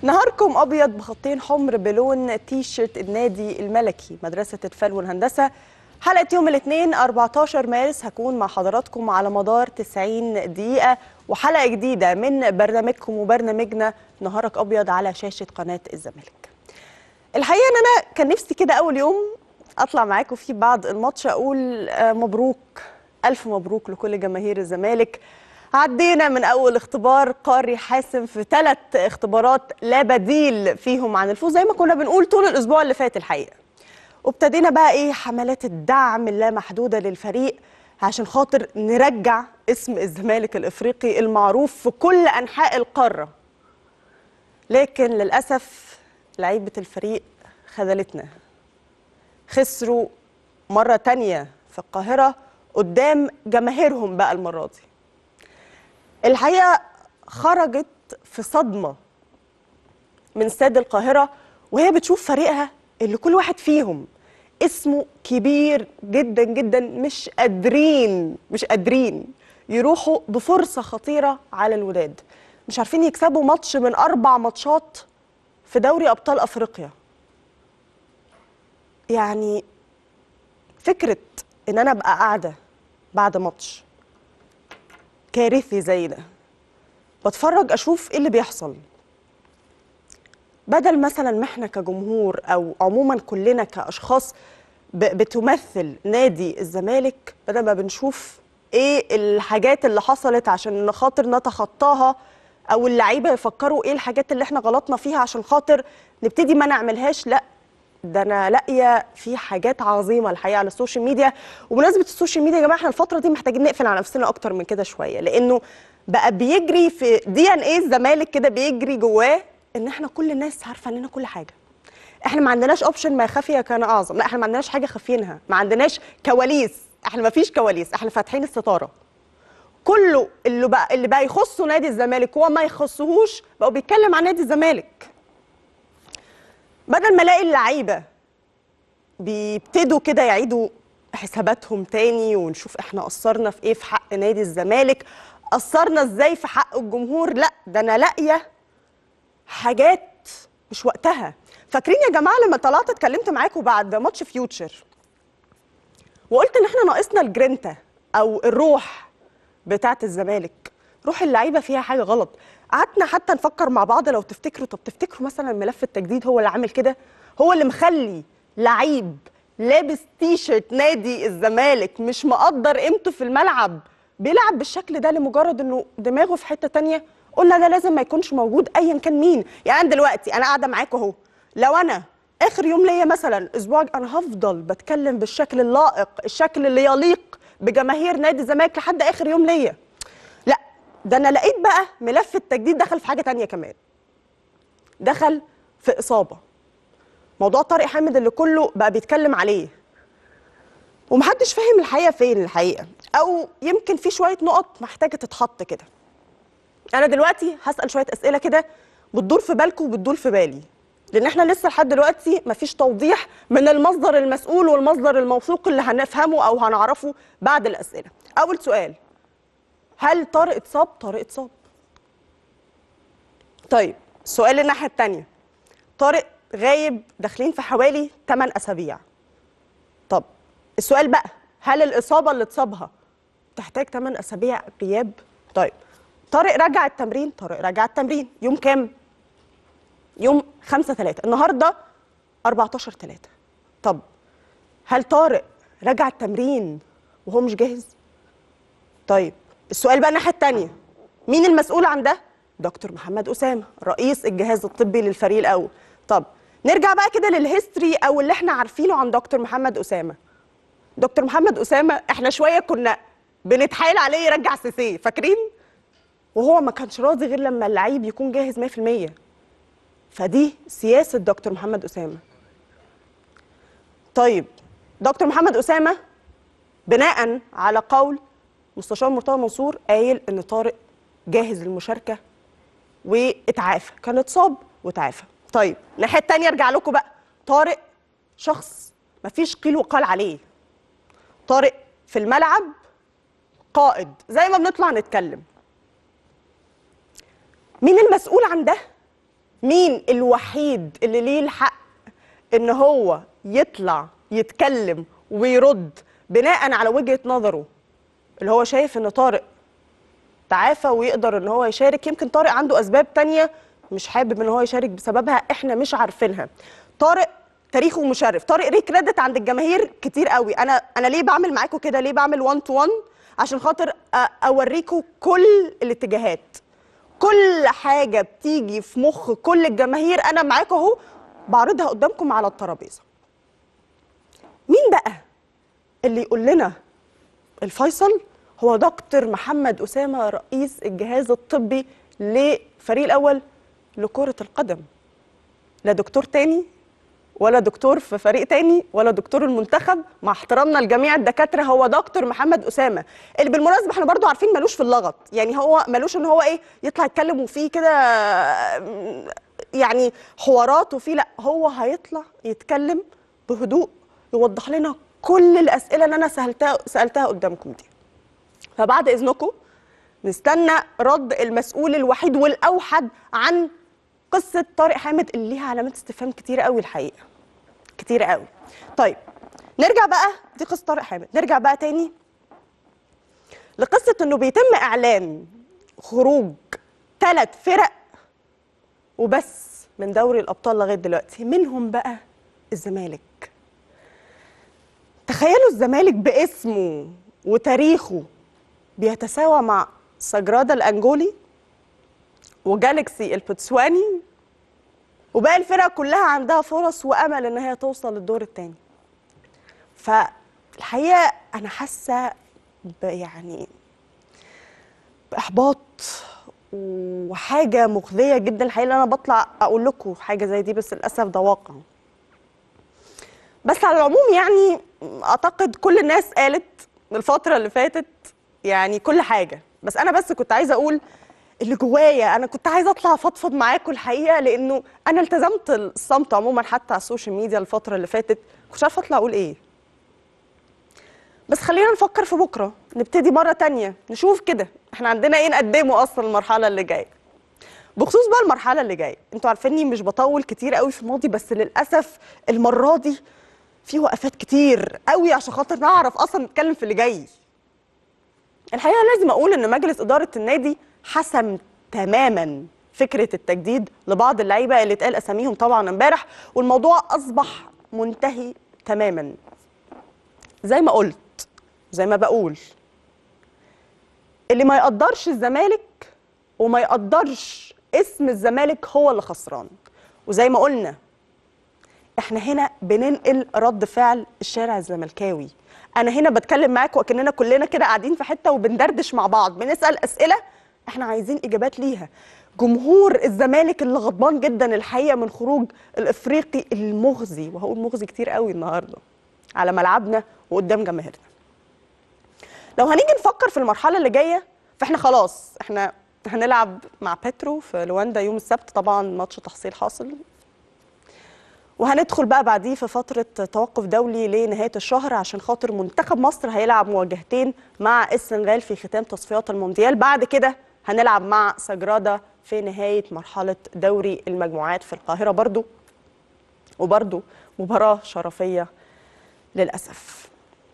نهاركم ابيض بخطين حمر بلون تي شيرت النادي الملكي مدرسه الفن والهندسه حلقه يوم الاثنين 14 مارس هكون مع حضراتكم على مدار 90 دقيقه وحلقه جديده من برنامجكم وبرنامجنا نهارك ابيض على شاشه قناه الزمالك الحقيقه ان انا كان نفسي كده اول يوم اطلع معاكم فيه بعد الماتش اقول آه، مبروك الف مبروك لكل جماهير الزمالك عدينا من اول اختبار قاري حاسم في ثلاث اختبارات لا بديل فيهم عن الفوز زي ما كنا بنقول طول الاسبوع اللي فات الحقيقه وابتدينا بقى ايه حملات الدعم اللامحدوده للفريق عشان خاطر نرجع اسم الزمالك الافريقي المعروف في كل انحاء القاره لكن للاسف لعيبه الفريق خذلتنا خسروا مره تانية في القاهره قدام جماهيرهم بقى المره دي الحقيقه خرجت في صدمه من استاد القاهره وهي بتشوف فريقها اللي كل واحد فيهم اسمه كبير جدا جدا مش قادرين مش قادرين يروحوا بفرصه خطيره على الوداد مش عارفين يكسبوا ماتش من اربع ماتشات في دوري ابطال افريقيا يعني فكره ان انا ابقى قاعده بعد ماتش كارثي زي ده بتفرج اشوف ايه اللي بيحصل بدل مثلا ما احنا كجمهور او عموما كلنا كاشخاص ب- بتمثل نادي الزمالك بدل ما بنشوف ايه الحاجات اللي حصلت عشان خاطر نتخطاها او اللعيبه يفكروا ايه الحاجات اللي احنا غلطنا فيها عشان خاطر نبتدي ما نعملهاش لا ده انا لاقيه في حاجات عظيمه الحقيقه على السوشيال ميديا وبمناسبه السوشيال ميديا يا جماعه احنا الفتره دي محتاجين نقفل على نفسنا اكتر من كده شويه لانه بقى بيجري في دي ان ايه الزمالك كده بيجري جواه ان احنا كل الناس عارفه عننا كل حاجه احنا ما عندناش اوبشن ما خفي كان اعظم لا احنا ما عندناش حاجه خافينها ما عندناش كواليس احنا ما فيش كواليس احنا فاتحين الستاره كله اللي بقى اللي بقى يخصه نادي الزمالك وما يخصهوش بقوا بيتكلم عن نادي الزمالك بدل ما الاقي اللعيبه بيبتدوا كده يعيدوا حساباتهم تاني ونشوف احنا قصرنا في ايه في حق نادي الزمالك قصرنا ازاي في حق الجمهور لا ده انا لاقيه حاجات مش وقتها فاكرين يا جماعه لما طلعت اتكلمت معاكم بعد ماتش فيوتشر وقلت ان احنا ناقصنا الجرينتا او الروح بتاعه الزمالك روح اللعيبه فيها حاجه غلط قعدنا حتى نفكر مع بعض لو تفتكروا طب تفتكروا مثلا ملف التجديد هو اللي عامل كده هو اللي مخلي لعيب لابس تي شيرت نادي الزمالك مش مقدر قيمته في الملعب بيلعب بالشكل ده لمجرد انه دماغه في حته تانية قلنا ده لازم ما يكونش موجود ايا كان مين يعني أنا دلوقتي انا قاعده معاكم اهو لو انا اخر يوم ليا مثلا اسبوع انا هفضل بتكلم بالشكل اللائق الشكل اللي يليق بجماهير نادي الزمالك لحد اخر يوم ليا لا ده انا لقيت بقى ملف التجديد دخل في حاجه تانية كمان دخل في اصابه موضوع طارق حامد اللي كله بقى بيتكلم عليه ومحدش فاهم الحقيقه فين الحقيقه او يمكن في شويه نقط محتاجه تتحط كده انا دلوقتي هسال شويه اسئله كده بتدور في بالكم وبتدور في بالي لان احنا لسه لحد دلوقتي مفيش توضيح من المصدر المسؤول والمصدر الموثوق اللي هنفهمه او هنعرفه بعد الاسئله اول سؤال هل طارق اتصاب طارق اتصاب طيب السؤال الناحيه الثانيه طارق غايب داخلين في حوالي 8 اسابيع طب السؤال بقى هل الاصابه اللي اتصابها تحتاج 8 اسابيع غياب طيب طارق رجع التمرين طارق رجع التمرين يوم كام يوم 5 3 النهارده 14 3 طب هل طارق رجع التمرين وهو مش جاهز طيب السؤال بقى الناحيه الثانيه مين المسؤول عن ده دكتور محمد اسامه رئيس الجهاز الطبي للفريق الاول طب نرجع بقى كده للهيستوري او اللي احنا عارفينه عن دكتور محمد اسامه دكتور محمد اسامه احنا شويه كنا بنتحايل عليه يرجع سيسي فاكرين وهو ما كانش راضي غير لما اللعيب يكون جاهز 100% فدي سياسه دكتور محمد اسامه طيب دكتور محمد اسامه بناء على قول مستشار مرتضى منصور قايل ان طارق جاهز للمشاركه واتعافى كان اتصاب واتعافى طيب الناحيه الثانيه ارجع لكم بقى طارق شخص مفيش قيل وقال عليه طارق في الملعب قائد زي ما بنطلع نتكلم مين المسؤول عن ده مين الوحيد اللي ليه الحق ان هو يطلع يتكلم ويرد بناء على وجهة نظره اللي هو شايف ان طارق تعافى ويقدر ان هو يشارك يمكن طارق عنده اسباب تانية مش حابب ان هو يشارك بسببها احنا مش عارفينها طارق تاريخه مشرف طارق ليه كريدت عند الجماهير كتير قوي انا انا ليه بعمل معاكم كده ليه بعمل 1 تو 1 عشان خاطر أ- اوريكم كل الاتجاهات كل حاجه بتيجي في مخ كل الجماهير انا معاكم اهو بعرضها قدامكم على الترابيزه مين بقى اللي يقول لنا الفيصل هو دكتور محمد أسامة رئيس الجهاز الطبي لفريق الأول لكرة القدم لا دكتور تاني ولا دكتور في فريق تاني ولا دكتور المنتخب مع احترامنا لجميع الدكاتره هو دكتور محمد اسامه اللي بالمناسبه احنا برضو عارفين ملوش في اللغط يعني هو ملوش ان هو ايه يطلع يتكلم وفيه كده يعني حوارات وفيه لا هو هيطلع يتكلم بهدوء يوضح لنا كل الاسئله اللي انا سالتها سالتها قدامكم دي فبعد اذنكم نستنى رد المسؤول الوحيد والاوحد عن قصه طارق حامد اللي ليها علامات استفهام كتيره قوي الحقيقه كتيره قوي طيب نرجع بقى دي قصه طارق حامد نرجع بقى تاني لقصه انه بيتم اعلان خروج ثلاث فرق وبس من دوري الابطال لغايه دلوقتي منهم بقى الزمالك تخيلوا الزمالك باسمه وتاريخه بيتساوى مع سجرادا الانجولي وجالكسي البوتسواني وباقي الفرق كلها عندها فرص وامل ان هي توصل للدور الثاني فالحقيقه انا حاسه ب- يعني باحباط وحاجه مخزيه جدا الحقيقه إن انا بطلع اقول لكم حاجه زي دي بس للاسف ده واقع بس على العموم يعني اعتقد كل الناس قالت الفتره اللي فاتت يعني كل حاجه بس انا بس كنت عايزه اقول اللي جوايا انا كنت عايزه اطلع افضفض معاكم الحقيقه لانه انا التزمت الصمت عموما حتى على السوشيال ميديا الفتره اللي فاتت كنتش عارفه اطلع اقول ايه بس خلينا نفكر في بكره نبتدي مره تانية نشوف كده احنا عندنا ايه نقدمه اصلا المرحله اللي جايه بخصوص بقى المرحله اللي جايه انتوا عارفيني مش بطول كتير قوي في الماضي بس للاسف المره دي في وقفات كتير قوي عشان خاطر نعرف اصلا نتكلم في اللي جاي الحقيقه لازم اقول ان مجلس اداره النادي حسم تماما فكره التجديد لبعض اللعيبه اللي اتقال اساميهم طبعا امبارح والموضوع اصبح منتهي تماما زي ما قلت زي ما بقول اللي ما يقدرش الزمالك وما يقدرش اسم الزمالك هو اللي خسران وزي ما قلنا احنا هنا بننقل رد فعل الشارع الزملكاوي انا هنا بتكلم معاكم وكاننا كلنا كده قاعدين في حته وبندردش مع بعض بنسال اسئله احنا عايزين اجابات ليها جمهور الزمالك اللي غضبان جدا الحقيقه من خروج الافريقي المخزي وهقول مخزي كتير قوي النهارده على ملعبنا وقدام جماهيرنا لو هنيجي نفكر في المرحله اللي جايه فاحنا خلاص احنا هنلعب مع بيترو في لواندا يوم السبت طبعا ماتش تحصيل حاصل وهندخل بقى بعديه في فترة توقف دولي لنهاية الشهر عشان خاطر منتخب مصر هيلعب مواجهتين مع السنغال في ختام تصفيات المونديال بعد كده هنلعب مع سجرادة في نهاية مرحلة دوري المجموعات في القاهرة برضو وبرضو مباراة شرفية للأسف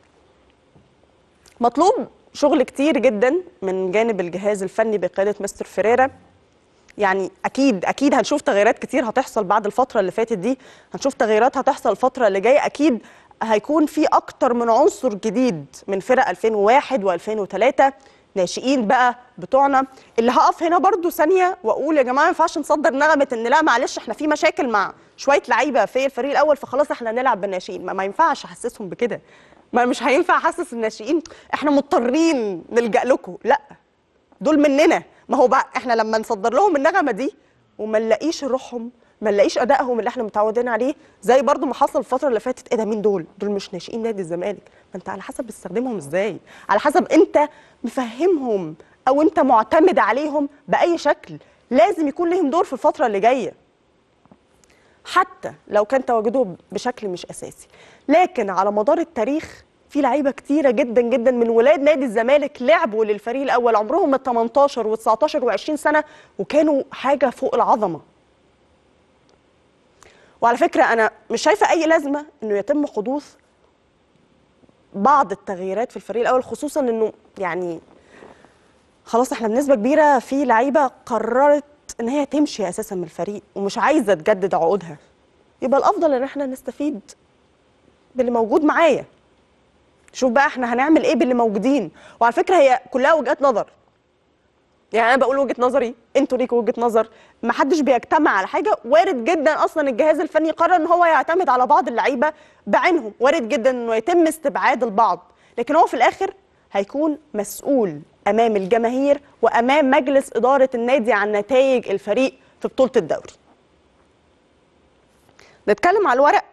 مطلوب شغل كتير جدا من جانب الجهاز الفني بقيادة مستر فيريرا يعني اكيد اكيد هنشوف تغييرات كتير هتحصل بعد الفتره اللي فاتت دي هنشوف تغييرات هتحصل الفتره اللي جايه اكيد هيكون في اكتر من عنصر جديد من فرق 2001 و2003 ناشئين بقى بتوعنا اللي هقف هنا برضو ثانيه واقول يا جماعه ما ينفعش نصدر نغمه ان لا معلش احنا في مشاكل مع شويه لعيبه في الفريق الاول فخلاص احنا نلعب بالناشئين ما, ما ينفعش احسسهم بكده ما مش هينفع احسس الناشئين احنا مضطرين نلجا لكم لا دول مننا ما هو بقى احنا لما نصدر لهم النغمه دي وما نلاقيش روحهم ما نلاقيش ادائهم اللي احنا متعودين عليه زي برضو ما حصل الفتره اللي فاتت ايه ده مين دول دول مش ناشئين نادي الزمالك ما انت على حسب بتستخدمهم ازاي على حسب انت مفهمهم او انت معتمد عليهم باي شكل لازم يكون لهم دور في الفتره اللي جايه حتى لو كان تواجدهم بشكل مش اساسي لكن على مدار التاريخ في لعيبه كتيره جدا جدا من ولاد نادي الزمالك لعبوا للفريق الاول عمرهم ال 18 و19 و20 سنه وكانوا حاجه فوق العظمه وعلى فكره انا مش شايفه اي لازمه انه يتم حدوث بعض التغييرات في الفريق الاول خصوصا انه يعني خلاص احنا بنسبه كبيره في لعيبه قررت ان هي تمشي اساسا من الفريق ومش عايزه تجدد عقودها يبقى الافضل ان احنا نستفيد باللي موجود معايا شوف بقى احنا هنعمل ايه باللي موجودين وعلى فكره هي كلها وجهات نظر يعني انا بقول وجهه نظري انتوا ليكوا وجهه نظر ما حدش بيجتمع على حاجه وارد جدا اصلا الجهاز الفني قرر ان هو يعتمد على بعض اللعيبه بعينهم وارد جدا انه يتم استبعاد البعض لكن هو في الاخر هيكون مسؤول امام الجماهير وامام مجلس اداره النادي عن نتائج الفريق في بطوله الدوري نتكلم على الورق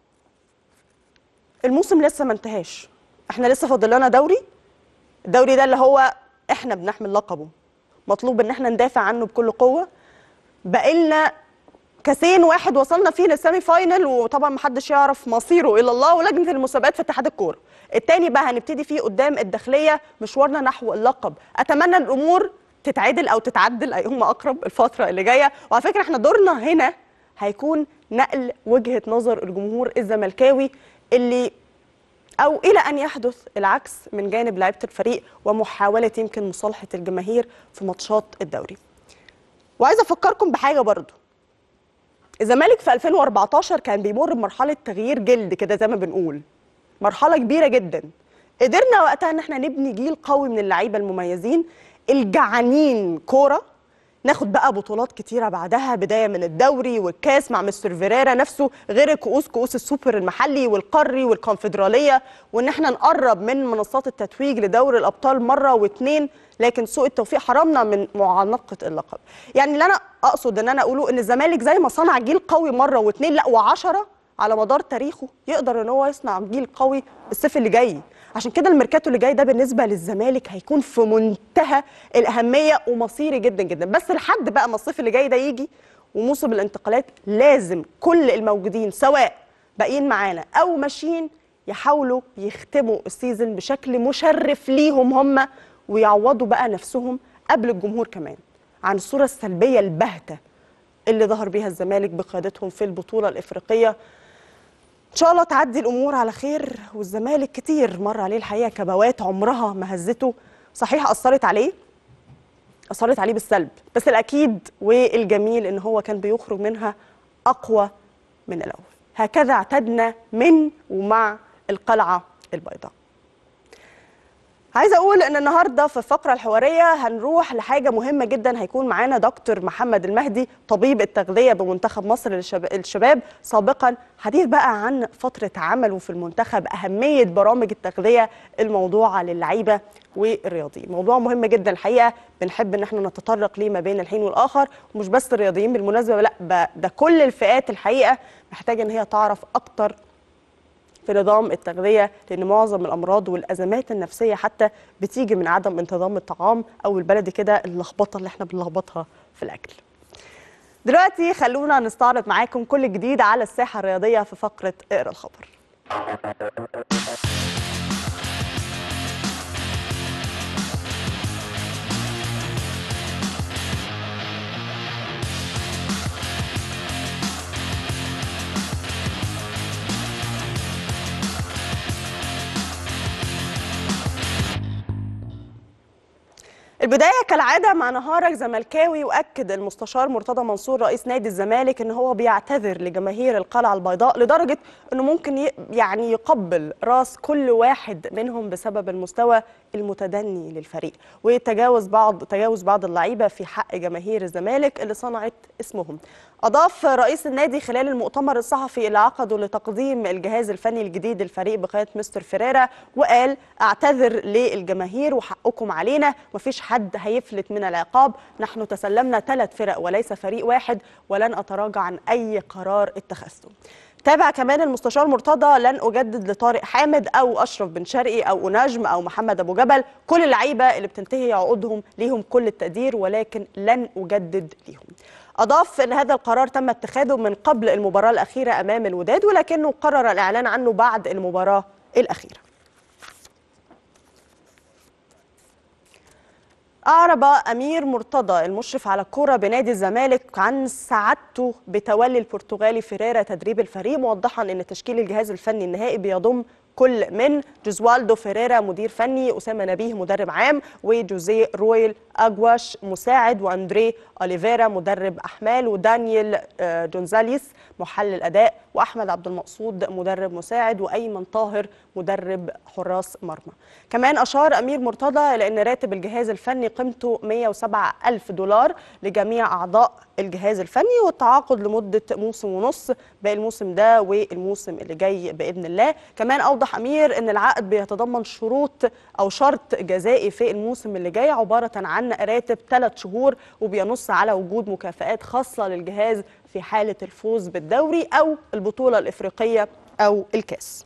الموسم لسه ما انتهاش احنا لسه فاضل لنا دوري الدوري ده اللي هو احنا بنحمل لقبه مطلوب ان احنا ندافع عنه بكل قوه بقالنا كاسين واحد وصلنا فيه للسيمي فاينل وطبعا محدش يعرف مصيره الا الله ولجنه المسابقات في اتحاد الكوره التاني بقى هنبتدي فيه قدام الداخليه مشوارنا نحو اللقب اتمنى الامور تتعدل او تتعدل ايهما اقرب الفتره اللي جايه وعلى فكره احنا دورنا هنا هيكون نقل وجهه نظر الجمهور الزملكاوي اللي او الى ان يحدث العكس من جانب لعيبه الفريق ومحاوله يمكن مصالحه الجماهير في ماتشات الدوري وعايزه افكركم بحاجه برضو الزمالك في 2014 كان بيمر بمرحله تغيير جلد كده زي ما بنقول مرحله كبيره جدا قدرنا وقتها ان احنا نبني جيل قوي من اللعيبه المميزين الجعانين كوره ناخد بقى بطولات كتيره بعدها بدايه من الدوري والكاس مع مستر فيريرا نفسه غير الكؤوس كؤوس السوبر المحلي والقاري والكونفدراليه وان احنا نقرب من منصات التتويج لدوري الابطال مره واثنين لكن سوء التوفيق حرمنا من معانقه اللقب يعني اللي انا اقصد ان انا اقوله ان الزمالك زي ما صنع جيل قوي مره واثنين لا وعشرة على مدار تاريخه يقدر ان هو يصنع جيل قوي الصيف اللي جاي عشان كده الميركاتو اللي جاي ده بالنسبه للزمالك هيكون في منتهى الاهميه ومصيري جدا جدا بس لحد بقى ما الصيف اللي جاي ده يجي وموسم الانتقالات لازم كل الموجودين سواء باقيين معانا او ماشيين يحاولوا يختموا السيزون بشكل مشرف ليهم هم ويعوضوا بقى نفسهم قبل الجمهور كمان عن الصوره السلبيه الباهته اللي ظهر بيها الزمالك بقيادتهم في البطوله الافريقيه ان شاء الله تعدي الامور على خير والزمالك كتير مر عليه الحقيقه كبوات عمرها ما هزته صحيح اثرت عليه اثرت عليه بالسلب بس الاكيد والجميل ان هو كان بيخرج منها اقوى من الاول هكذا اعتدنا من ومع القلعه البيضاء عايزه اقول ان النهارده في الفقره الحواريه هنروح لحاجه مهمه جدا هيكون معانا دكتور محمد المهدي طبيب التغذيه بمنتخب مصر للشباب سابقا حديث بقى عن فتره عمله في المنتخب اهميه برامج التغذيه الموضوعه للعيبه والرياضيين موضوع مهم جدا الحقيقه بنحب ان احنا نتطرق ليه ما بين الحين والاخر ومش بس الرياضيين بالمناسبه لا ده كل الفئات الحقيقه محتاجه ان هي تعرف اكتر في نظام التغذية لأن معظم الأمراض والأزمات النفسية حتى بتيجي من عدم انتظام الطعام أو البلدي كده اللخبطة اللي احنا بنلخبطها في الأكل دلوقتي خلونا نستعرض معاكم كل جديد على الساحة الرياضية في فقرة اقرا الخبر البدايه كالعاده مع نهارك زملكاوي واكد المستشار مرتضى منصور رئيس نادي الزمالك ان هو بيعتذر لجماهير القلعه البيضاء لدرجه انه ممكن يعني يقبل راس كل واحد منهم بسبب المستوى المتدني للفريق وتجاوز بعض تجاوز بعض اللعيبه في حق جماهير الزمالك اللي صنعت اسمهم أضاف رئيس النادي خلال المؤتمر الصحفي اللي عقده لتقديم الجهاز الفني الجديد للفريق بقيادة مستر فيريرا وقال أعتذر للجماهير وحقكم علينا مفيش حد هيفلت من العقاب نحن تسلمنا ثلاث فرق وليس فريق واحد ولن أتراجع عن أي قرار اتخذته تابع كمان المستشار مرتضى لن اجدد لطارق حامد او اشرف بن شرقي او نجم او محمد ابو جبل كل اللعيبه اللي بتنتهي عقودهم ليهم كل التقدير ولكن لن اجدد ليهم أضاف أن هذا القرار تم اتخاذه من قبل المباراة الأخيرة أمام الوداد ولكنه قرر الإعلان عنه بعد المباراة الأخيرة أعرب أمير مرتضى المشرف على الكرة بنادي الزمالك عن سعادته بتولي البرتغالي فيريرا تدريب الفريق موضحا أن تشكيل الجهاز الفني النهائي بيضم كل من جوزوالدو فيريرا مدير فني أسامة نبيه مدرب عام وجوزيه رويل أجواش مساعد وأندري أوليفيرا مدرب أحمال ودانيال آه، جونزاليس محلل أداء وأحمد عبد المقصود مدرب مساعد وأيمن طاهر مدرب حراس مرمى كمان أشار أمير مرتضى لأن راتب الجهاز الفني قيمته 107 ألف دولار لجميع أعضاء الجهاز الفني والتعاقد لمدة موسم ونص باقي الموسم ده والموسم اللي جاي بإذن الله كمان أوضح أمير أن العقد بيتضمن شروط أو شرط جزائي في الموسم اللي جاي عبارة عن راتب ثلاث شهور وبينص على وجود مكافآت خاصة للجهاز في حالة الفوز بالدوري أو البطولة الإفريقية أو الكاس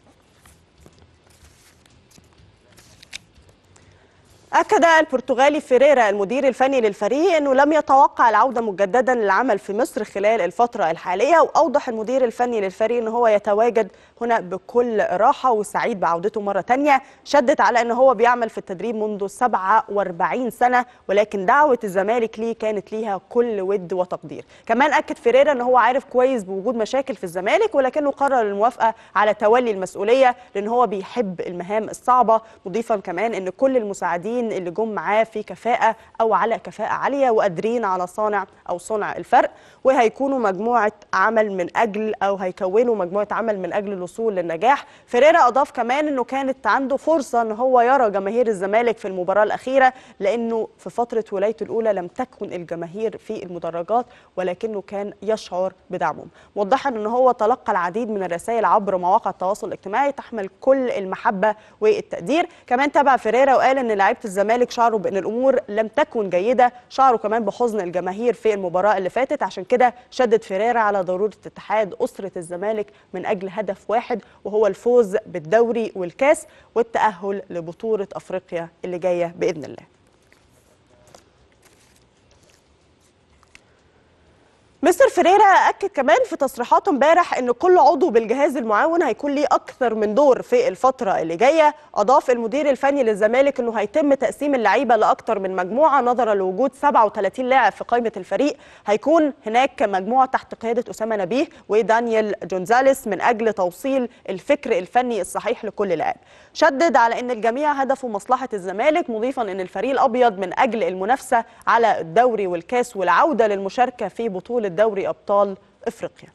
أكد البرتغالي فيريرا المدير الفني للفريق أنه لم يتوقع العودة مجددا للعمل في مصر خلال الفترة الحالية وأوضح المدير الفني للفريق أنه هو يتواجد هنا بكل راحة وسعيد بعودته مرة تانية شدت على أنه هو بيعمل في التدريب منذ 47 سنة ولكن دعوة الزمالك ليه كانت ليها كل ود وتقدير كمان أكد فيريرا أنه هو عارف كويس بوجود مشاكل في الزمالك ولكنه قرر الموافقة على تولي المسؤولية لأن هو بيحب المهام الصعبة مضيفا كمان أن كل المساعدين اللي جم معاه في كفاءة أو على كفاءة عالية وقادرين على صانع أو صنع الفرق وهيكونوا مجموعة عمل من أجل أو هيكونوا مجموعة عمل من أجل الوصول للنجاح فيريرا أضاف كمان أنه كانت عنده فرصة أن هو يرى جماهير الزمالك في المباراة الأخيرة لأنه في فترة ولايته الأولى لم تكن الجماهير في المدرجات ولكنه كان يشعر بدعمهم موضحا أن هو تلقى العديد من الرسائل عبر مواقع التواصل الاجتماعي تحمل كل المحبة والتقدير كمان تابع فيريرا وقال أن لعيبة الزمالك شعروا بأن الأمور لم تكن جيدة شعروا كمان بحزن الجماهير في المباراة اللي فاتت عشان كده شدد فيريرا على ضرورة اتحاد أسرة الزمالك من أجل هدف واحد وهو الفوز بالدوري والكاس والتأهل لبطولة أفريقيا اللي جاية بإذن الله مستر فيريرا اكد كمان في تصريحاته امبارح ان كل عضو بالجهاز المعاون هيكون ليه اكثر من دور في الفتره اللي جايه اضاف المدير الفني للزمالك انه هيتم تقسيم اللعيبه لاكثر من مجموعه نظرا لوجود 37 لاعب في قائمه الفريق هيكون هناك مجموعه تحت قياده اسامه نبيه ودانيال جونزاليس من اجل توصيل الفكر الفني الصحيح لكل لاعب شدد على ان الجميع هدفه مصلحه الزمالك مضيفا ان الفريق الابيض من اجل المنافسه على الدوري والكاس والعوده للمشاركه في بطوله دوري ابطال افريقيا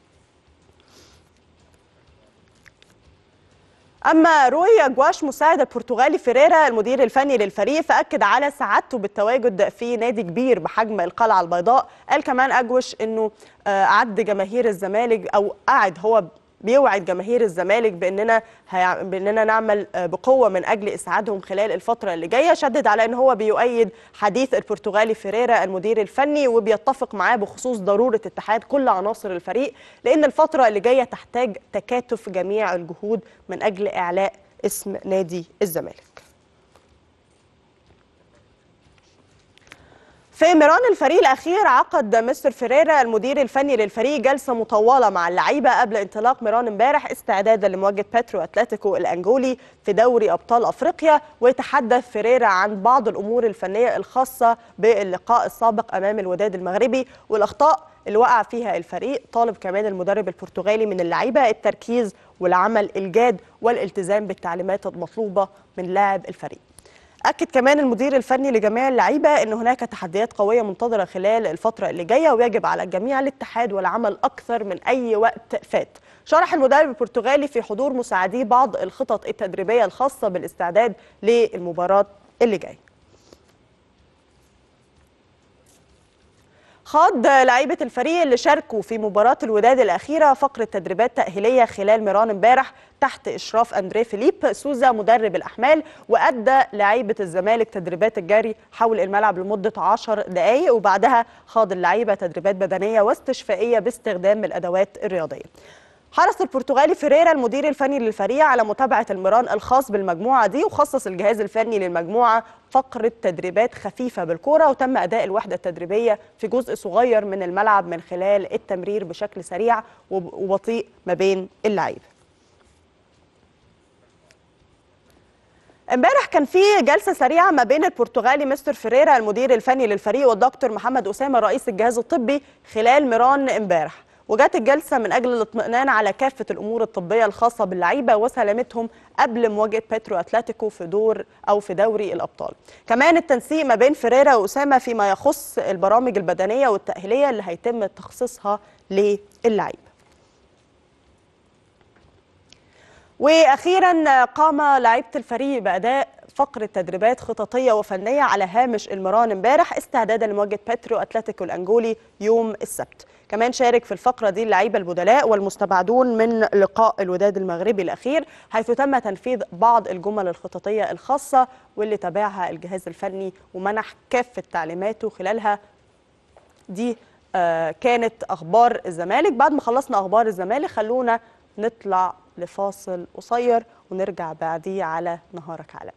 اما روي اجواش مساعد البرتغالي فيريرا المدير الفني للفريق فاكد على سعادته بالتواجد في نادي كبير بحجم القلعه البيضاء قال كمان اجوش انه آه، اعد جماهير الزمالك او قعد هو بيوعد جماهير الزمالك باننا هيع... باننا نعمل آه، بقوه من اجل اسعادهم خلال الفتره اللي جايه شدد على ان هو بيؤيد حديث البرتغالي فيريرا المدير الفني وبيتفق معاه بخصوص ضروره اتحاد كل عناصر الفريق لان الفتره اللي جايه تحتاج تكاتف جميع الجهود من اجل اعلاء اسم نادي الزمالك في ميران الفريق الاخير عقد مستر فيريرا المدير الفني للفريق جلسه مطوله مع اللعيبه قبل انطلاق ميران امبارح استعدادا لمواجهه باترو اتلتيكو الانجولي في دوري ابطال افريقيا وتحدث فيريرا عن بعض الامور الفنيه الخاصه باللقاء السابق امام الوداد المغربي والاخطاء اللي وقع فيها الفريق طالب كمان المدرب البرتغالي من اللعيبه التركيز والعمل الجاد والالتزام بالتعليمات المطلوبه من لاعب الفريق أكد كمان المدير الفني لجميع اللعيبة أن هناك تحديات قوية منتظرة خلال الفترة اللي جاية ويجب على الجميع الاتحاد والعمل أكثر من أي وقت فات شرح المدرب البرتغالي في حضور مساعديه بعض الخطط التدريبية الخاصة بالاستعداد للمباراة اللي جايه خاض لعيبة الفريق اللي شاركوا في مباراة الوداد الأخيرة فقرة تدريبات تأهيلية خلال ميران امبارح تحت إشراف أندريه فيليب سوزا مدرب الأحمال وأدى لعيبة الزمالك تدريبات الجري حول الملعب لمدة 10 دقايق وبعدها خاض اللعيبة تدريبات بدنية واستشفائية باستخدام الأدوات الرياضية حرص البرتغالي فيريرا المدير الفني للفريق على متابعة المران الخاص بالمجموعة دي وخصص الجهاز الفني للمجموعة فقرة تدريبات خفيفة بالكرة وتم أداء الوحدة التدريبية في جزء صغير من الملعب من خلال التمرير بشكل سريع وبطيء ما بين اللعيبة امبارح كان في جلسه سريعه ما بين البرتغالي مستر فيريرا المدير الفني للفريق والدكتور محمد اسامه رئيس الجهاز الطبي خلال ميران امبارح وجات الجلسه من اجل الاطمئنان على كافه الامور الطبيه الخاصه باللعيبه وسلامتهم قبل مواجهه بيترو اتلتيكو في دور او في دوري الابطال كمان التنسيق ما بين فيريرا واسامه فيما يخص البرامج البدنيه والتاهيليه اللي هيتم تخصيصها للعيبه واخيرا قام لعيبه الفريق باداء فقره تدريبات خططيه وفنيه على هامش المران امبارح استعدادا لمواجهه بيترو اتلتيكو الانجولي يوم السبت كمان شارك في الفقره دي اللعيبه البدلاء والمستبعدون من لقاء الوداد المغربي الاخير حيث تم تنفيذ بعض الجمل الخططيه الخاصه واللي تابعها الجهاز الفني ومنح كافه تعليماته خلالها دي آه كانت اخبار الزمالك بعد ما خلصنا اخبار الزمالك خلونا نطلع لفاصل قصير ونرجع بعديه على نهارك علم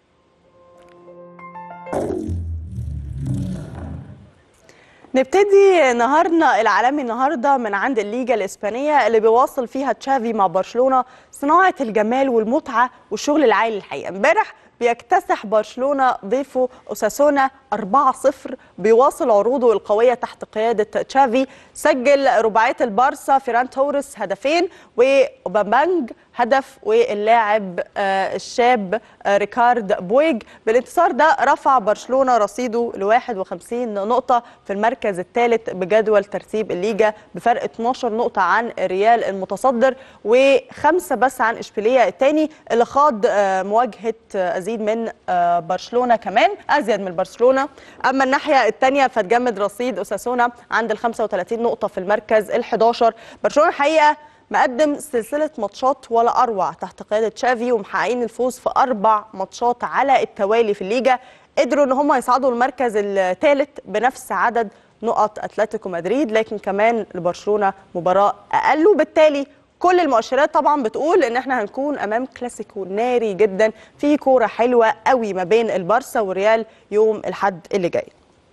نبتدي نهارنا العالمي النهارده من عند الليجا الاسبانيه اللي بيواصل فيها تشافي مع برشلونه صناعه الجمال والمتعه والشغل العالي الحقيقه امبارح بيكتسح برشلونه ضيفه اوساسونا 4-0 بيواصل عروضه القويه تحت قياده تشافي سجل رباعيه البارسا فيران توريس هدفين واوبامانج هدف واللاعب الشاب ريكارد بويج بالانتصار ده رفع برشلونه رصيده ل 51 نقطه في المركز الثالث بجدول ترتيب الليجا بفرق 12 نقطه عن ريال المتصدر وخمسه بس عن اشبيليه الثاني اللي خاض مواجهه ازيد من برشلونه كمان ازيد من برشلونه اما الناحيه الثانيه فتجمد رصيد اوساسونا عند ال 35 نقطه في المركز ال 11 برشلونه الحقيقه مقدم سلسله ماتشات ولا اروع تحت قياده تشافي ومحققين الفوز في اربع ماتشات على التوالي في الليجا قدروا ان هم يصعدوا المركز الثالث بنفس عدد نقط اتلتيكو مدريد لكن كمان لبرشلونه مباراه اقل وبالتالي كل المؤشرات طبعا بتقول ان احنا هنكون امام كلاسيكو ناري جدا في كوره حلوه قوي ما بين البارسا والريال يوم الاحد اللي جاي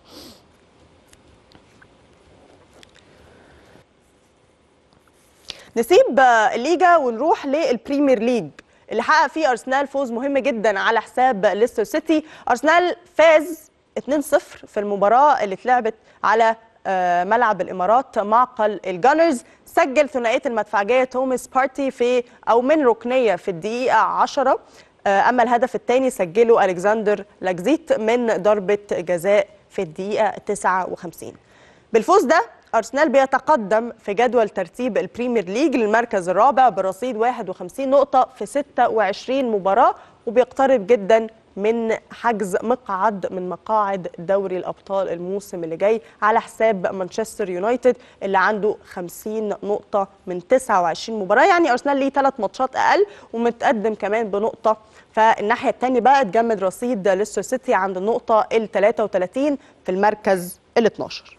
نسيب الليجا ونروح للبريمير ليج اللي حقق فيه ارسنال فوز مهم جدا على حساب ليستر سيتي ارسنال فاز 2-0 في المباراه اللي اتلعبت على ملعب الامارات معقل الجانرز سجل ثنائيه المدفعجيه توماس بارتي في او من ركنيه في الدقيقه 10 اما الهدف الثاني سجله الكسندر لاكزيت من ضربه جزاء في الدقيقه 59 بالفوز ده أرسنال بيتقدم في جدول ترتيب البريمير ليج للمركز الرابع برصيد 51 نقطة في 26 مباراة وبيقترب جدا من حجز مقعد من مقاعد دوري الأبطال الموسم اللي جاي على حساب مانشستر يونايتد اللي عنده 50 نقطة من 29 مباراة يعني أرسنال ليه ثلاث ماتشات أقل ومتقدم كمان بنقطة فالناحية الثانية بقى اتجمد رصيد ليستر سيتي عند النقطة ال 33 في المركز ال 12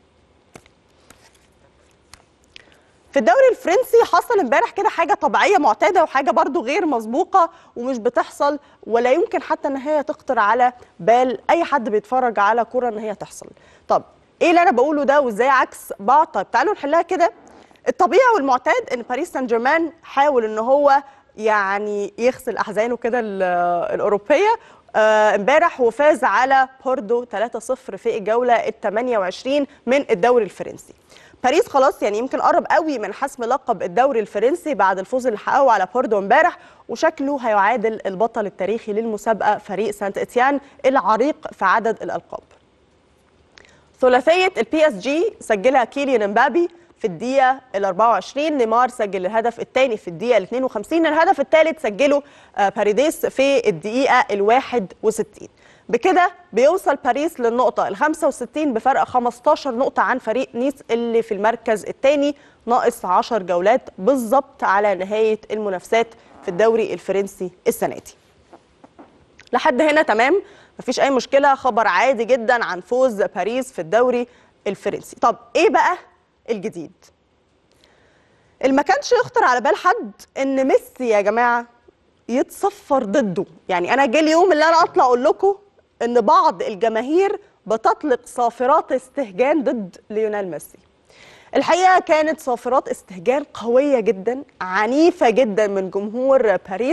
في الدوري الفرنسي حصل امبارح كده حاجه طبيعيه معتاده وحاجه برضو غير مسبوقه ومش بتحصل ولا يمكن حتى ان هي تخطر على بال اي حد بيتفرج على كوره ان هي تحصل طب ايه اللي انا بقوله ده وازاي عكس بعض طيب تعالوا نحلها كده الطبيعي والمعتاد ان باريس سان جيرمان حاول ان هو يعني يغسل احزانه كده الاوروبيه امبارح آه وفاز على بوردو 3-0 في الجوله ال 28 من الدوري الفرنسي باريس خلاص يعني يمكن قرب قوي من حسم لقب الدوري الفرنسي بعد الفوز اللي حققه على بوردو امبارح وشكله هيعادل البطل التاريخي للمسابقه فريق سانت اتيان العريق في عدد الالقاب. ثلاثيه البي اس جي سجلها كيليان امبابي في الدقيقة ال 24 نيمار سجل الهدف الثاني في الدقيقة ال 52 الهدف الثالث سجله باريديس في الدقيقة ال 61 بكده بيوصل باريس للنقطة ال 65 بفرق 15 نقطة عن فريق نيس اللي في المركز الثاني ناقص 10 جولات بالظبط على نهاية المنافسات في الدوري الفرنسي السنة دي. لحد هنا تمام مفيش أي مشكلة خبر عادي جدا عن فوز باريس في الدوري الفرنسي. طب إيه بقى الجديد؟ اللي ما كانش يخطر على بال حد إن ميسي يا جماعة يتصفر ضده، يعني أنا جه اليوم اللي أنا أطلع أقول لكم ان بعض الجماهير بتطلق صافرات استهجان ضد ليونيل ميسي الحقيقه كانت صافرات استهجان قويه جدا عنيفه جدا من جمهور باريس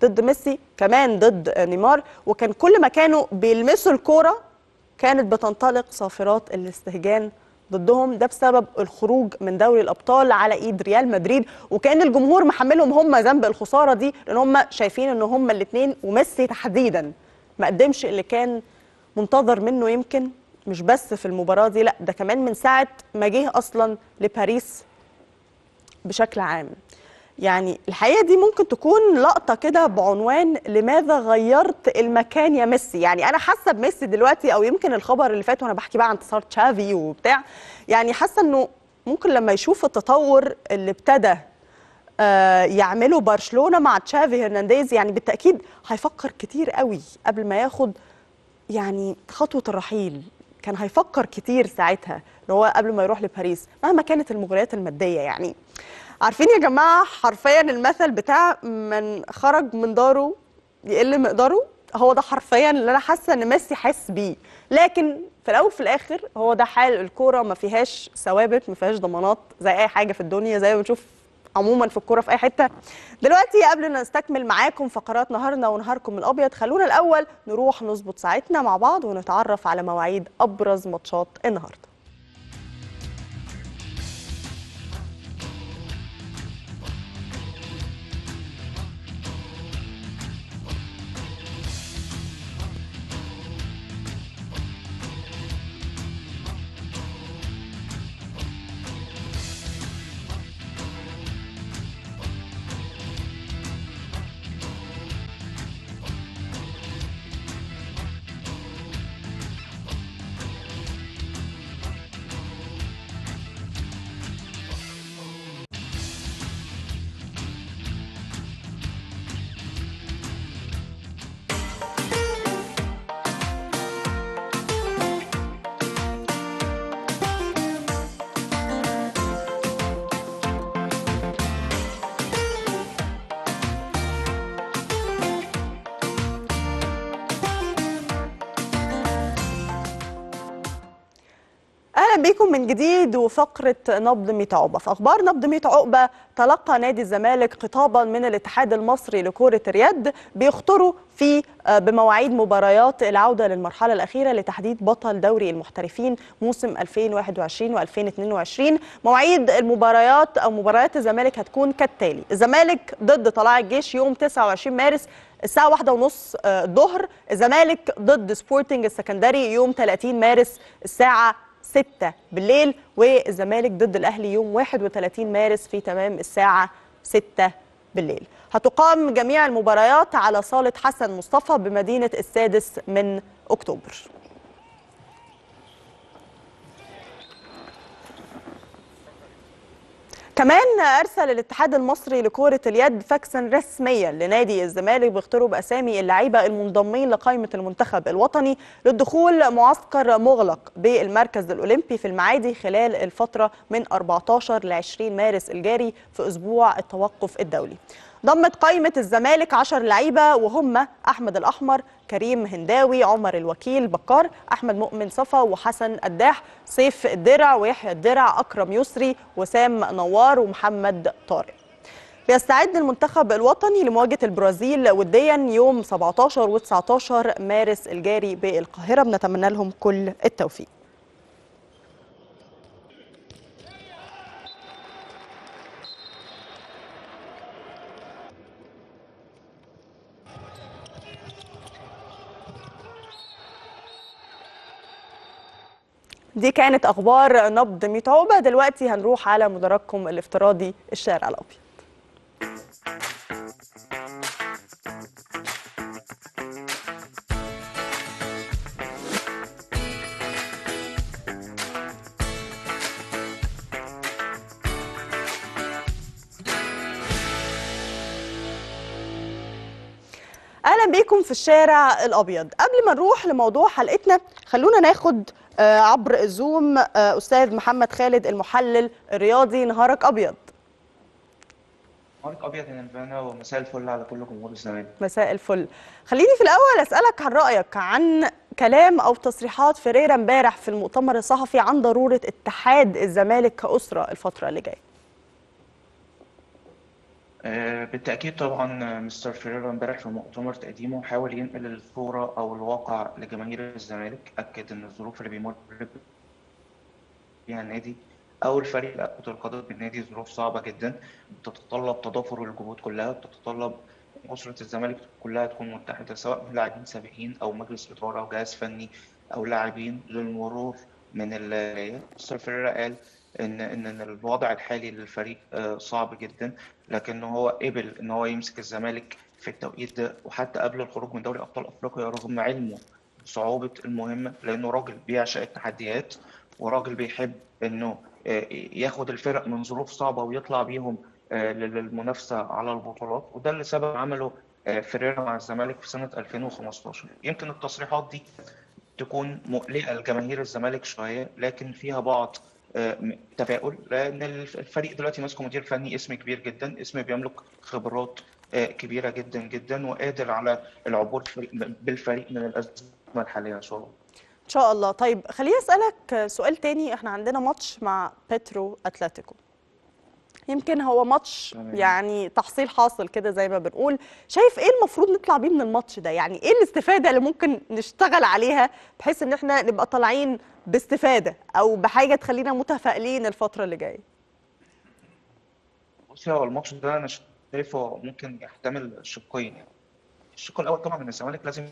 ضد ميسي كمان ضد نيمار وكان كل ما كانوا بيلمسوا الكوره كانت بتنطلق صافرات الاستهجان ضدهم ده بسبب الخروج من دوري الابطال على ايد ريال مدريد وكان الجمهور محملهم هم ذنب الخساره دي لان هم شايفين ان هم الاثنين وميسي تحديدا ما قدمش اللي كان منتظر منه يمكن مش بس في المباراه دي لا ده كمان من ساعه ما جه اصلا لباريس بشكل عام يعني الحقيقه دي ممكن تكون لقطه كده بعنوان لماذا غيرت المكان يا ميسي يعني انا حاسه بميسي دلوقتي او يمكن الخبر اللي فات وانا بحكي بقى عن انتصار تشافي وبتاع يعني حاسه انه ممكن لما يشوف التطور اللي ابتدى آه يعمله برشلونه مع تشافي هرنانديز يعني بالتاكيد هيفكر كتير قوي قبل ما ياخد يعني خطوه الرحيل كان هيفكر كتير ساعتها ان هو قبل ما يروح لباريس مهما كانت المغريات الماديه يعني عارفين يا جماعه حرفيا المثل بتاع من خرج من داره يقل مقداره هو ده حرفيا اللي انا حاسه ان ميسي حاسس بيه لكن في الاول وفي الاخر هو ده حال الكوره ما فيهاش ثوابت ما فيهاش ضمانات زي اي حاجه في الدنيا زي ما بنشوف عموما في الكوره في اي حته دلوقتي قبل ما نستكمل معاكم فقرات نهارنا ونهاركم الابيض خلونا الاول نروح نظبط ساعتنا مع بعض ونتعرف على مواعيد ابرز ماتشات النهارده اهلا بيكم من جديد وفقره نبض 100 عقبه في اخبار نبض 100 عقبه تلقى نادي الزمالك خطابا من الاتحاد المصري لكره اليد بيخطروا فيه بمواعيد مباريات العوده للمرحله الاخيره لتحديد بطل دوري المحترفين موسم 2021 و2022 مواعيد المباريات او مباريات الزمالك هتكون كالتالي الزمالك ضد طلائع الجيش يوم 29 مارس الساعة واحدة ونص الظهر الزمالك ضد سبورتنج السكندري يوم 30 مارس الساعة 6 بالليل والزمالك ضد الاهلي يوم 31 مارس في تمام الساعه 6 بالليل هتقام جميع المباريات على صاله حسن مصطفى بمدينه السادس من اكتوبر كمان ارسل الاتحاد المصري لكره اليد فاكسا رسميا لنادي الزمالك بيختاروا باسامي اللعيبه المنضمين لقائمه المنتخب الوطني للدخول معسكر مغلق بالمركز الاولمبي في المعادي خلال الفتره من 14 ل 20 مارس الجاري في اسبوع التوقف الدولي. ضمت قائمة الزمالك 10 لعيبة وهم أحمد الأحمر كريم هنداوي عمر الوكيل بكار أحمد مؤمن صفا وحسن الداح سيف الدرع ويحيى الدرع أكرم يسري وسام نوار ومحمد طارق بيستعد المنتخب الوطني لمواجهة البرازيل وديا يوم 17 و 19 مارس الجاري بالقاهرة بنتمنى لهم كل التوفيق دي كانت اخبار نبض 100 عقبه دلوقتي هنروح على مدرجكم الافتراضي الشارع الابيض اهلا بيكم في الشارع الابيض قبل ما نروح لموضوع حلقتنا خلونا ناخد عبر الزوم استاذ محمد خالد المحلل الرياضي نهارك ابيض نهارك ابيض يا نرفانا ومساء الفل على كل جمهور الزمالك مساء الفل خليني في الاول اسالك عن رايك عن كلام او تصريحات فيريرا امبارح في المؤتمر الصحفي عن ضروره اتحاد الزمالك كاسره الفتره اللي جايه آه، بالتأكيد طبعا آه، مستر فيريرا امبارح في مؤتمر تقديمه حاول ينقل الصورة أو الواقع لجماهير الزمالك أكد إن الظروف اللي بيمر بيها النادي أو الفريق لا كرة القدم بالنادي ظروف صعبة جدا بتتطلب تضافر الجهود كلها بتتطلب إن أسرة الزمالك كلها تكون متحدة سواء من لاعبين سابقين أو مجلس إدارة أو جهاز فني أو لاعبين للمرور من البداية مستر فيريرا قال إن إن إن الوضع الحالي للفريق آه، صعب جدا لكن هو قبل إن هو يمسك الزمالك في التوقيت ده وحتى قبل الخروج من دوري أبطال أفريقيا رغم علمه بصعوبة المهمة لأنه راجل بيعشق التحديات وراجل بيحب إنه آه، ياخد الفرق من ظروف صعبة ويطلع بيهم آه، للمنافسة على البطولات وده اللي سبب عمله آه، فيريرا مع الزمالك في سنة 2015 يمكن التصريحات دي تكون مقلقة لجماهير الزمالك شوية لكن فيها بعض آه، م- تفاؤل لأن الفريق دلوقتي ماسكه مدير فني اسم كبير جدا اسم بيملك خبرات آه، كبيرة جدا جدا وقادر على العبور في- بالفريق من الأزمة الحالية إن شاء الله ان شاء الله طيب خليني اسالك سؤال تاني احنا عندنا ماتش مع بيترو اتلتيكو يمكن هو ماتش تمام. يعني تحصيل حاصل كده زي ما بنقول شايف ايه المفروض نطلع بيه من الماتش ده يعني ايه الاستفاده اللي ممكن نشتغل عليها بحيث ان احنا نبقى طالعين باستفاده او بحاجه تخلينا متفائلين الفتره اللي جايه بصي هو الماتش ده أنا شايفه ممكن يحتمل شقين يعني الشق الأول طبعا إن الزمالك لازم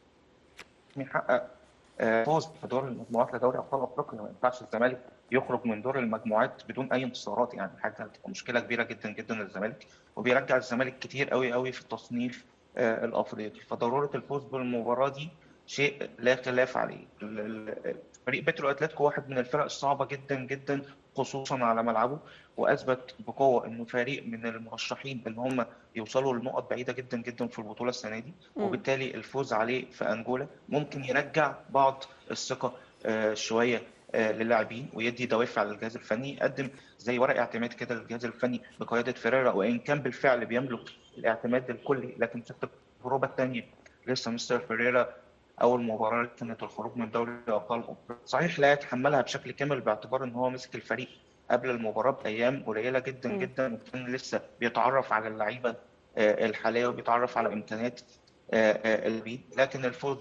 يحقق آه، فوز في دور المجموعات لدوري ابطال افريقيا ما ينفعش الزمالك يخرج من دور المجموعات بدون اي انتصارات يعني حاجه هتبقى مشكله كبيره جدا جدا للزمالك وبيرجع الزمالك كتير قوي قوي في التصنيف آه، الافريقي فضروره الفوز بالمباراه دي شيء لا خلاف عليه ال- ال- فريق بيترو اتلتيكو واحد من الفرق الصعبه جدا جدا خصوصا على ملعبه واثبت بقوه انه فريق من المرشحين ان هم يوصلوا لنقط بعيده جدا جدا في البطوله السنه دي مم. وبالتالي الفوز عليه في انجولا ممكن يرجع بعض الثقه آه، شويه آه، للاعبين ويدي دوافع للجهاز الفني يقدم زي ورق اعتماد كده للجهاز الفني بقياده فيريرا وان كان بالفعل بيملك الاعتماد الكلي لكن في التجربه الثانيه لسه مستر فيريرا اول مباراه كانت الخروج من دوري ابطال افريقيا صحيح لا يتحملها بشكل كامل باعتبار ان هو مسك الفريق قبل المباراه بايام قليله جدا مم. جدا وكان لسه بيتعرف على اللعيبه آه، الحاليه وبيتعرف على امكانيات آه، آه، البيت لكن الفوز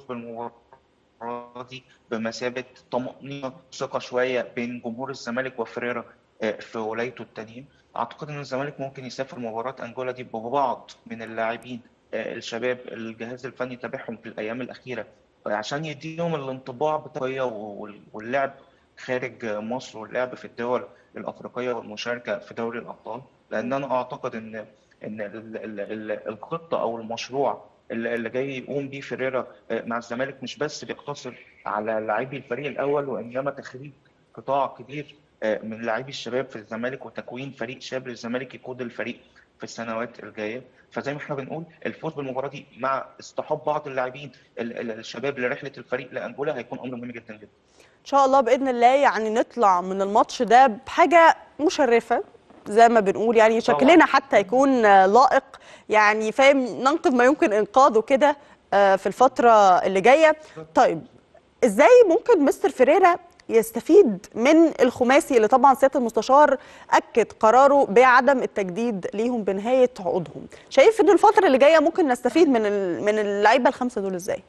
بالمباراة دي بمثابة طمأنينة ثقة شوية بين جمهور الزمالك وفريرا آه، في ولايته التانية أعتقد إن الزمالك ممكن يسافر مباراة أنجولا دي ببعض من اللاعبين آه، الشباب الجهاز الفني تابعهم في الأيام الأخيرة آه، عشان يديهم الانطباع بتاعه وال- واللعب خارج مصر واللعب في الدول الأفريقية والمشاركة في دوري الأبطال لأن أنا أعتقد إن إن ال- ال- ال- الخطة أو المشروع اللي اللي جاي يقوم بيه فيريرا آه، مع الزمالك مش بس بيقتصر على لاعبي الفريق الاول وانما تخريج قطاع كبير آه، من لاعبي الشباب في الزمالك وتكوين فريق شاب للزمالك يقود الفريق في السنوات الجايه فزي ما احنا بنقول الفوز بالمباراه دي مع اصطحاب بعض اللاعبين ال- ال- الشباب لرحله الفريق لانجولا هيكون امر مهم جدا جدا ان شاء الله باذن الله يعني نطلع من الماتش ده بحاجه مشرفه زي ما بنقول يعني طبعا. شكلنا حتى يكون آه، لائق يعني فاهم ننقذ ما يمكن انقاذه كده آه، في الفتره اللي جايه طيب ازاي ممكن مستر فيريرا يستفيد من الخماسي اللي طبعا سياده المستشار اكد قراره بعدم التجديد ليهم بنهايه عقودهم شايف ان الفتره اللي جايه ممكن نستفيد من ال- من اللعيبه الخمسه دول ازاي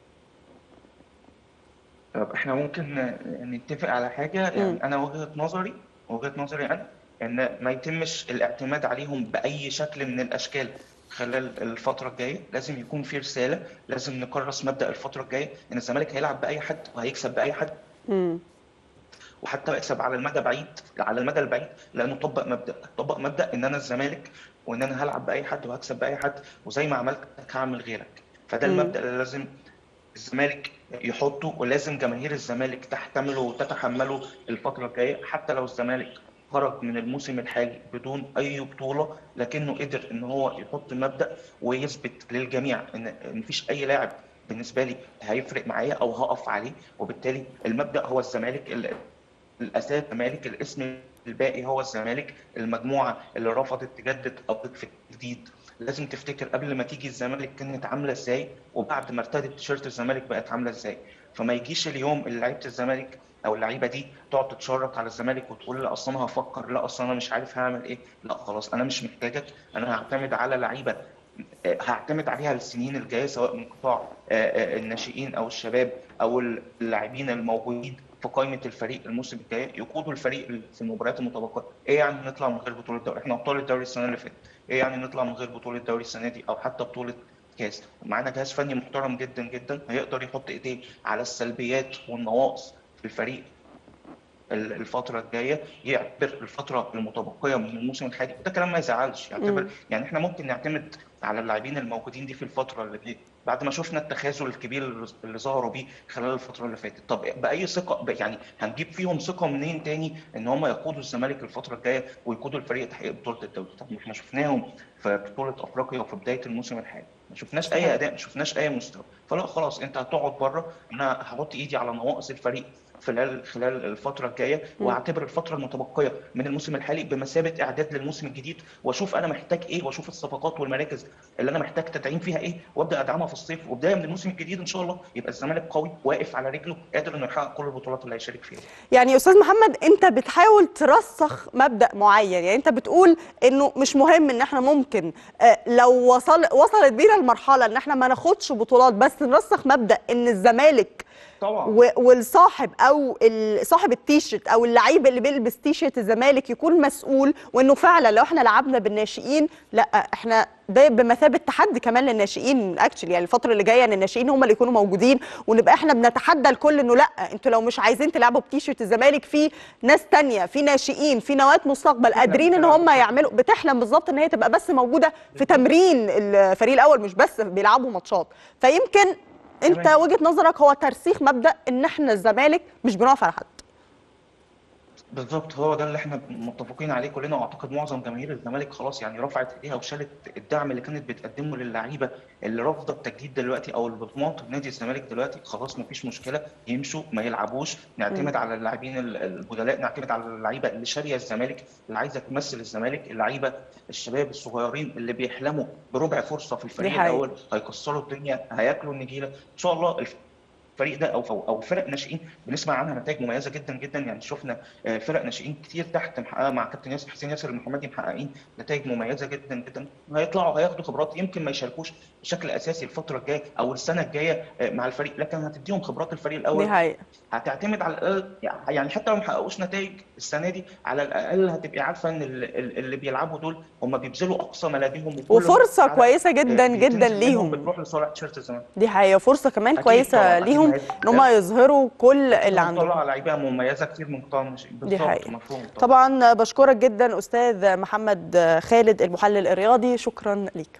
طب احنا ممكن نتفق على حاجة مم. يعني أنا وجهة نظري وجهة نظري أنا إن ما يتمش الاعتماد عليهم بأي شكل من الأشكال خلال الفترة الجاية لازم يكون في رسالة لازم نكرس مبدأ الفترة الجاية إن الزمالك هيلعب بأي حد وهيكسب بأي حد امم وحتى يكسب على المدى بعيد على المدى البعيد لانه طبق مبدا طبق مبدا ان انا الزمالك وان انا هلعب باي حد وهكسب باي حد وزي ما عملت هعمل غيرك فده مم. المبدا اللي لازم الزمالك يحطه ولازم جماهير الزمالك تحتمله وتتحمله الفتره الجايه حتى لو الزمالك خرج من الموسم الحالي بدون اي بطوله لكنه قدر ان هو يحط مبدا ويثبت للجميع ان إن مفيش اي لاعب بالنسبه لي هيفرق معايا او هقف عليه وبالتالي المبدا هو الزمالك ال- الاساس الزمالك الاسم الباقي هو الزمالك المجموعه اللي رفضت تجدد او تدفع جديد لازم تفتكر قبل ما تيجي الزمالك كانت عامله ازاي وبعد ما ارتدت تيشيرت الزمالك بقت عامله ازاي فما يجيش اليوم اللي لعيبه الزمالك او اللعيبه دي تقعد تتشرط على الزمالك وتقول لا اصل انا هفكر لا اصل انا مش عارف هعمل ايه لا خلاص انا مش محتاجك انا هعتمد على لعيبه آه، هعتمد عليها السنين الجايه سواء من قطاع آه، آه، الناشئين او الشباب او اللاعبين الموجودين في قائمه الفريق الموسم الجاي يقودوا الفريق في المباريات المتبقيه ايه يعني نطلع من غير بطوله دوري احنا ابطال الدوري السنه اللي فاتت ايه يعني نطلع من غير بطوله دوري السنه دي او حتى بطوله كاس معانا جهاز فني محترم جدا جدا هيقدر يحط ايديه على السلبيات والنواقص في الفريق ال- الفترة الجاية يعتبر الفترة المتبقية من الموسم الحالي ده كلام ما يزعلش يعتبر مم. يعني احنا ممكن نعتمد على اللاعبين الموجودين دي في الفترة اللي جاية بعد ما شفنا التخاذل الكبير اللي- اللي ظهروا بيه خلال الفترة اللي فاتت طب بأي ثقة ب- يعني هنجيب فيهم ثقة منين تاني ان هم يقودوا الزمالك الفترة الجاية ويقودوا الفريق لتحقيق بطولة الدوري طب ما احنا شفناهم في بطولة افريقيا وفي بداية الموسم الحالي ما شفناش صحيح. اي اداء ما شفناش اي مستوى فلا خلاص انت هتقعد بره انا هحط ايدي على نواقص الفريق خلال خلال الفتره الجايه مم. واعتبر الفتره المتبقيه من الموسم الحالي بمثابه اعداد للموسم الجديد واشوف انا محتاج ايه واشوف الصفقات والمراكز اللي انا محتاج تدعيم فيها ايه وابدا ادعمها في الصيف وبدايه من الموسم الجديد ان شاء الله يبقى الزمالك قوي واقف على رجله قادر انه يحقق كل البطولات اللي هيشارك فيها يعني استاذ محمد انت بتحاول ترسخ مبدا معين يعني انت بتقول انه مش مهم ان احنا ممكن آه، لو وصل وصلت بينا المرحله ان احنا ما ناخدش بطولات بس نرسخ مبدا ان الزمالك طبعا و- والصاحب او ال- صاحب التيشيرت او اللعيب اللي بيلبس تيشيرت الزمالك يكون مسؤول وانه فعلا لو احنا لعبنا بالناشئين لا احنا ده بمثابه تحدي كمان للناشئين اكشلي يعني الفتره اللي جايه ان الناشئين هم اللي يكونوا موجودين ونبقى احنا بنتحدى الكل انه لا انتوا لو مش عايزين تلعبوا بتيشيرت الزمالك في ناس تانية في ناشئين في نواه مستقبل قادرين ان هم يعملوا بتحلم بالظبط ان هي تبقى بس موجوده في تمرين الفريق الاول مش بس بيلعبوا ماتشات فيمكن انت تمام. وجهه نظرك هو ترسيخ مبدا ان احنا الزمالك مش بنقف على حد بالظبط هو ده اللي احنا متفقين عليه كلنا واعتقد معظم جماهير الزمالك خلاص يعني رفعت ايديها وشالت الدعم اللي كانت بتقدمه للعيبه اللي رافضه التجديد دلوقتي او اللي بتماطل نادي الزمالك دلوقتي خلاص مفيش مشكله يمشوا ما يلعبوش نعتمد على اللاعبين ال- البدلاء نعتمد على اللعيبه اللي شاريه الزمالك اللي عايزه تمثل الزمالك اللعيبه الشباب الصغيرين اللي بيحلموا بربع فرصه في الفريق حقيقة. الاول هيكسروا الدنيا هياكلوا النجيله ان شاء الله الفريق ده او او أو فرق ناشئين بنسمع عنها نتائج مميزه جدا جدا يعني شفنا آه، فرق ناشئين كتير تحت محققه مع كابتن ياسر حسين ياسر المحمدي محققين نتائج مميزه جدا جدا هيطلعوا هياخدوا خبرات يمكن ما يشاركوش بشكل اساسي الفتره الجايه او السنه الجايه آه، مع الفريق لكن هتديهم خبرات الفريق دي الاول حقيقه هتعتمد على الاقل يعني حتى لو ما حققوش نتائج السنه دي على الاقل هتبقي عارفه ان ال- ال- اللي بيلعبوا دول هم بيبذلوا اقصى ما لديهم وكل وفرصه على- كويسه جدا آه، جدا بتنزل منهم ليهم بتروح لصالح تيشيرت الزمالك دي حقيقه فرصه كمان أكيد كويسه طبعاً، أكيد ليهم هي- ان هم يظهروا كل اللي عندهم طلع لعيبه مميزه كتير من قطاع الناشئين دي بالظبط حقيقة. مفهوم طبعا بشكرك جدا استاذ محمد خالد المحلل الرياضي شكرا ليك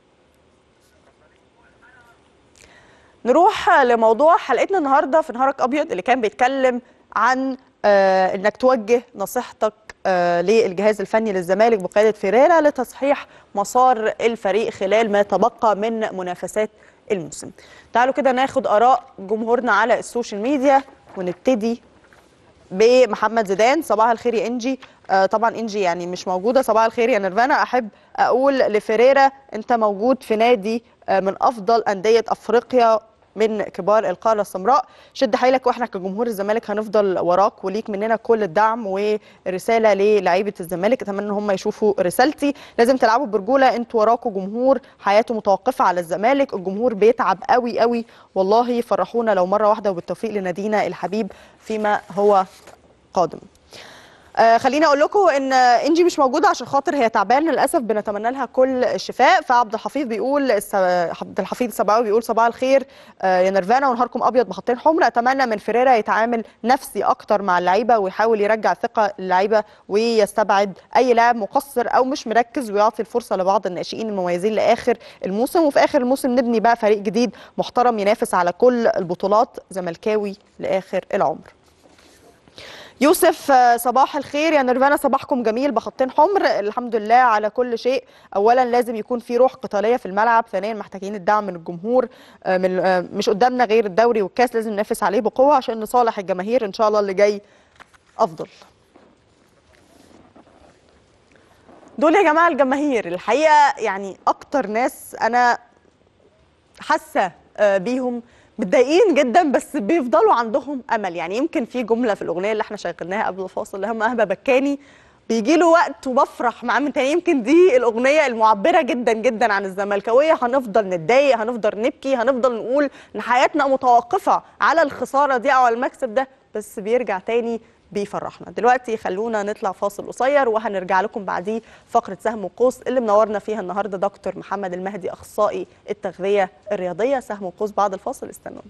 نروح لموضوع حلقتنا النهارده في نهارك ابيض اللي كان بيتكلم عن آه انك توجه نصيحتك آه للجهاز الفني للزمالك بقياده فيريرا لتصحيح مسار الفريق خلال ما تبقى من منافسات الموسم. تعالوا كده ناخد اراء جمهورنا على السوشيال ميديا ونبتدي بمحمد زيدان صباح الخير يا انجي آه طبعا انجي يعني مش موجوده صباح الخير يا نيرفانا احب اقول لفيريرا انت موجود في نادي آه من افضل انديه افريقيا من كبار القاره السمراء شد حيلك واحنا كجمهور الزمالك هنفضل وراك وليك مننا كل الدعم ورساله للاعيبه الزمالك اتمنى ان هم يشوفوا رسالتي لازم تلعبوا برجوله انتوا وراكوا جمهور حياته متوقفه على الزمالك الجمهور بيتعب قوي قوي والله فرحونا لو مره واحده وبالتوفيق لنادينا الحبيب فيما هو قادم آه خليني اقول لكم ان انجي مش موجوده عشان خاطر هي تعبانه للاسف بنتمنى لها كل الشفاء فعبد الحفيظ بيقول الس- عبد الحفيظ السبعاوي بيقول صباح الخير آه يا نيرفانا ونهاركم ابيض بخطين حمر اتمنى من فيريرا يتعامل نفسي اكتر مع اللعيبه ويحاول يرجع ثقه اللعيبه ويستبعد اي لاعب مقصر او مش مركز ويعطي الفرصه لبعض الناشئين المميزين لاخر الموسم وفي اخر الموسم نبني بقى فريق جديد محترم ينافس على كل البطولات زملكاوي لاخر العمر يوسف آه، صباح الخير يا نيرفانا صباحكم جميل بخطين حمر الحمد لله على كل شيء اولا لازم يكون في روح قتاليه في الملعب ثانيا محتاجين الدعم من الجمهور آه، من آه، مش قدامنا غير الدوري والكاس لازم ننافس عليه بقوه عشان نصالح الجماهير ان شاء الله اللي جاي افضل دول يا جماعه الجماهير الحقيقه يعني اكتر ناس انا حاسه آه، بيهم متضايقين جدا بس بيفضلوا عندهم امل يعني يمكن في جمله في الاغنيه اللي احنا شغلناها قبل الفاصل اللي هم اهبه بكاني بيجي له وقت وبفرح معاه من تاني يمكن دي الاغنيه المعبره جدا جدا عن الزملكاويه هنفضل نتضايق هنفضل نبكي هنفضل نقول ان حياتنا متوقفه على الخساره دي او على المكسب ده بس بيرجع تاني بيفرحنا دلوقتي خلونا نطلع فاصل قصير وهنرجع لكم بعديه فقره سهم وقوس اللي منورنا فيها النهارده دكتور محمد المهدي اخصائي التغذيه الرياضيه سهم وقوس بعد الفاصل استنونا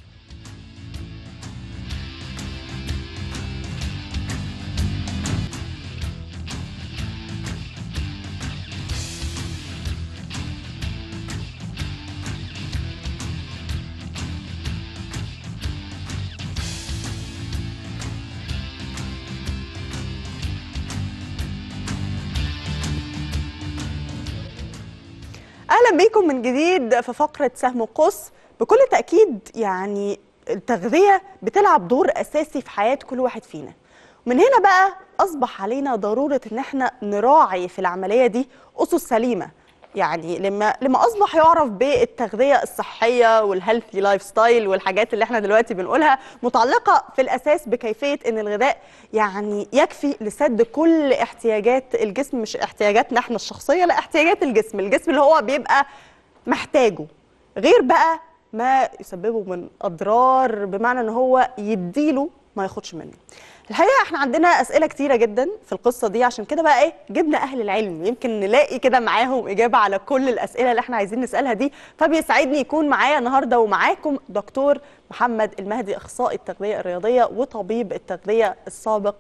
اهلا بيكم من جديد في فقره سهم وقوس بكل تاكيد يعني التغذيه بتلعب دور اساسي في حياه كل واحد فينا من هنا بقى اصبح علينا ضروره ان احنا نراعي في العمليه دي اسس سليمه يعني لما لما اصبح يعرف بالتغذيه الصحيه والهيلثي لايف ستايل والحاجات اللي احنا دلوقتي بنقولها متعلقه في الاساس بكيفيه ان الغذاء يعني يكفي لسد كل احتياجات الجسم مش احتياجاتنا احنا الشخصيه لا احتياجات الجسم الجسم اللي هو بيبقى محتاجه غير بقى ما يسببه من اضرار بمعنى ان هو يديله ما ياخدش منه الحقيقه احنا عندنا اسئله كتيره جدا في القصه دي عشان كده بقى ايه جبنا اهل العلم يمكن نلاقي كده معاهم اجابه على كل الاسئله اللي احنا عايزين نسالها دي فبيسعدني يكون معايا النهارده ومعاكم دكتور محمد المهدي اخصائي التغذيه الرياضيه وطبيب التغذيه السابق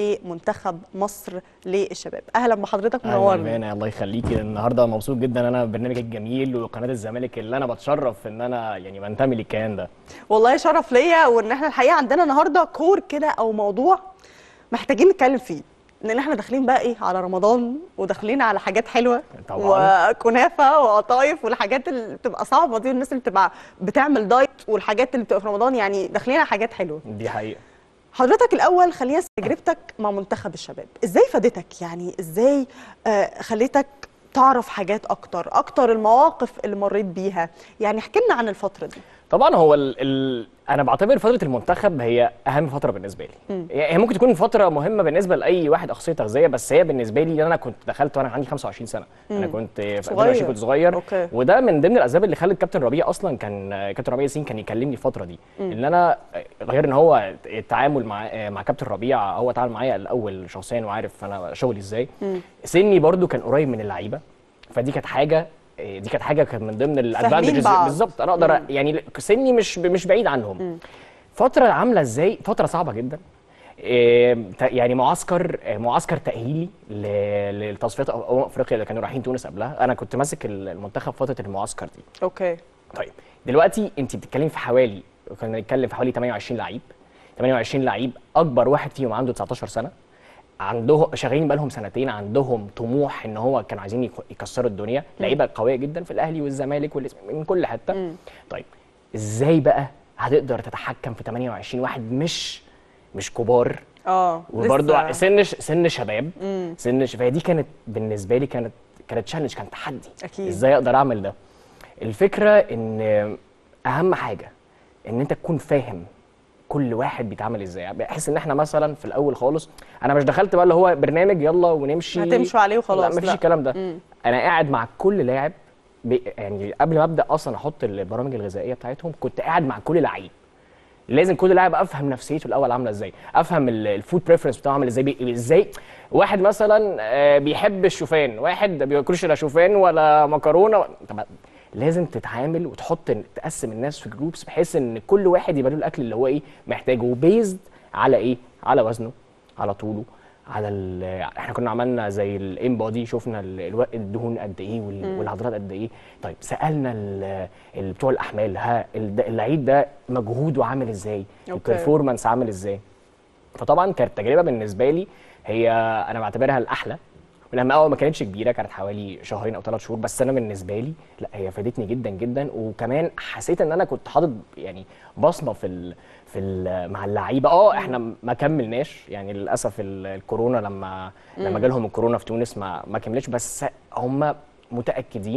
لمنتخب مصر للشباب اهلا بحضرتك منورنا اهلا الله يخليكي النهارده مبسوط جدا انا برنامجك الجميل وقناه الزمالك اللي انا بتشرف ان انا يعني بنتمي للكيان ده والله شرف ليا وان احنا الحقيقه عندنا النهارده كور كده او موضوع محتاجين نتكلم فيه لان احنا داخلين بقى ايه على رمضان وداخلين على حاجات حلوه طبعاً. وكنافه وقطايف والحاجات اللي بتبقى صعبه دي والناس اللي بتبقى بتعمل دايت والحاجات اللي بتبقى في رمضان يعني داخلين على حاجات حلوه دي حقيقه حضرتك الاول خلينا نسمع تجربتك مع منتخب الشباب ازاي فادتك يعني ازاي آه خليتك تعرف حاجات اكتر اكتر المواقف اللي مريت بيها يعني احكي لنا عن الفتره دي طبعا هو ال ال انا بعتبر فتره المنتخب هي اهم فتره بالنسبه لي يعني هي ممكن تكون فتره مهمه بالنسبه لاي واحد اخصائي تغذيه بس هي بالنسبه لي انا كنت دخلت وانا عندي 25 سنه انا كنت في صغير. 2020 كنت صغير أوكي. وده من ضمن الاسباب اللي خلت كابتن ربيع اصلا كان كابتن ربيع ياسين كان يكلمني الفتره دي ان انا غير ان هو التعامل مع مع كابتن ربيع هو تعامل معايا الاول شخصيا وعارف انا شغلي ازاي سني برده كان قريب من اللعيبه فدي كانت حاجه دي كانت حاجه كانت من ضمن الادفانتجز بعض. بالظبط انا اقدر يعني سني مش مش بعيد عنهم فتره عامله ازاي فتره صعبه جدا إيه، ت- يعني معسكر آه، معسكر تاهيلي ل- لتصفيات امم افريقيا اللي كانوا رايحين تونس قبلها انا كنت ماسك المنتخب فتره المعسكر دي اوكي طيب دلوقتي انت بتتكلمي في حوالي كنا بنتكلم في حوالي 28 لعيب 28 لعيب اكبر واحد فيهم عنده 19 سنه عندهم شغالين بقالهم سنتين عندهم طموح ان هو كانوا عايزين يك- يكسروا الدنيا لعيبه قويه جدا في الاهلي والزمالك والاسم من كل حته طيب ازاي بقى هتقدر تتحكم في 28 واحد مش مش كبار اه وبرضه لسه. سن ش- سن شباب سن ش... فهي دي كانت بالنسبه لي كانت كانت تشالنج كان تحدي أكيد. ازاي اقدر اعمل ده الفكره ان اهم حاجه ان انت تكون فاهم كل واحد بيتعامل ازاي بحس ان احنا مثلا في الاول خالص انا مش دخلت بقى اللي هو برنامج يلا ونمشي هتمشوا عليه وخلاص، لا مفيش لا. الكلام ده انا قاعد مع كل لاعب بي- يعني قبل ما ابدا اصلا احط البرامج الغذائيه بتاعتهم كنت قاعد مع كل لعيب لازم كل لاعب افهم نفسيته الاول عامله ازاي افهم ال- الفود بريفرنس بتاعه عامل ازاي بي- ازاي واحد مثلا آه، بيحب الشوفان واحد ما بياكلش لا شوفان ولا مكرونه طب لازم تتعامل وتحط تقسم الناس في جروبس بحيث ان كل واحد يبقى له الاكل اللي هو ايه محتاجه بيزد على ايه على وزنه على طوله على ال- احنا كنا عملنا زي الام بودي شفنا ال- الو- الدهون قد ايه وال- والعضلات قد ايه طيب سالنا ال- ال- بتوع الاحمال ها ال- اللعيب ده مجهوده عامل ازاي أوكي. البرفورمانس عامل ازاي فطبعا كانت تجربه بالنسبه لي هي انا بعتبرها الاحلى لما اول ما كانتش كبيره كانت حوالي شهرين او ثلاث شهور بس انا بالنسبه لي لا هي فادتني جدا جدا وكمان حسيت ان انا كنت حاطط يعني بصمه في ال في ال مع اللعيبه اه احنا ما كملناش يعني للاسف ال- الكورونا لما لما جالهم الكورونا في تونس ما ما كملتش بس هم متاكدين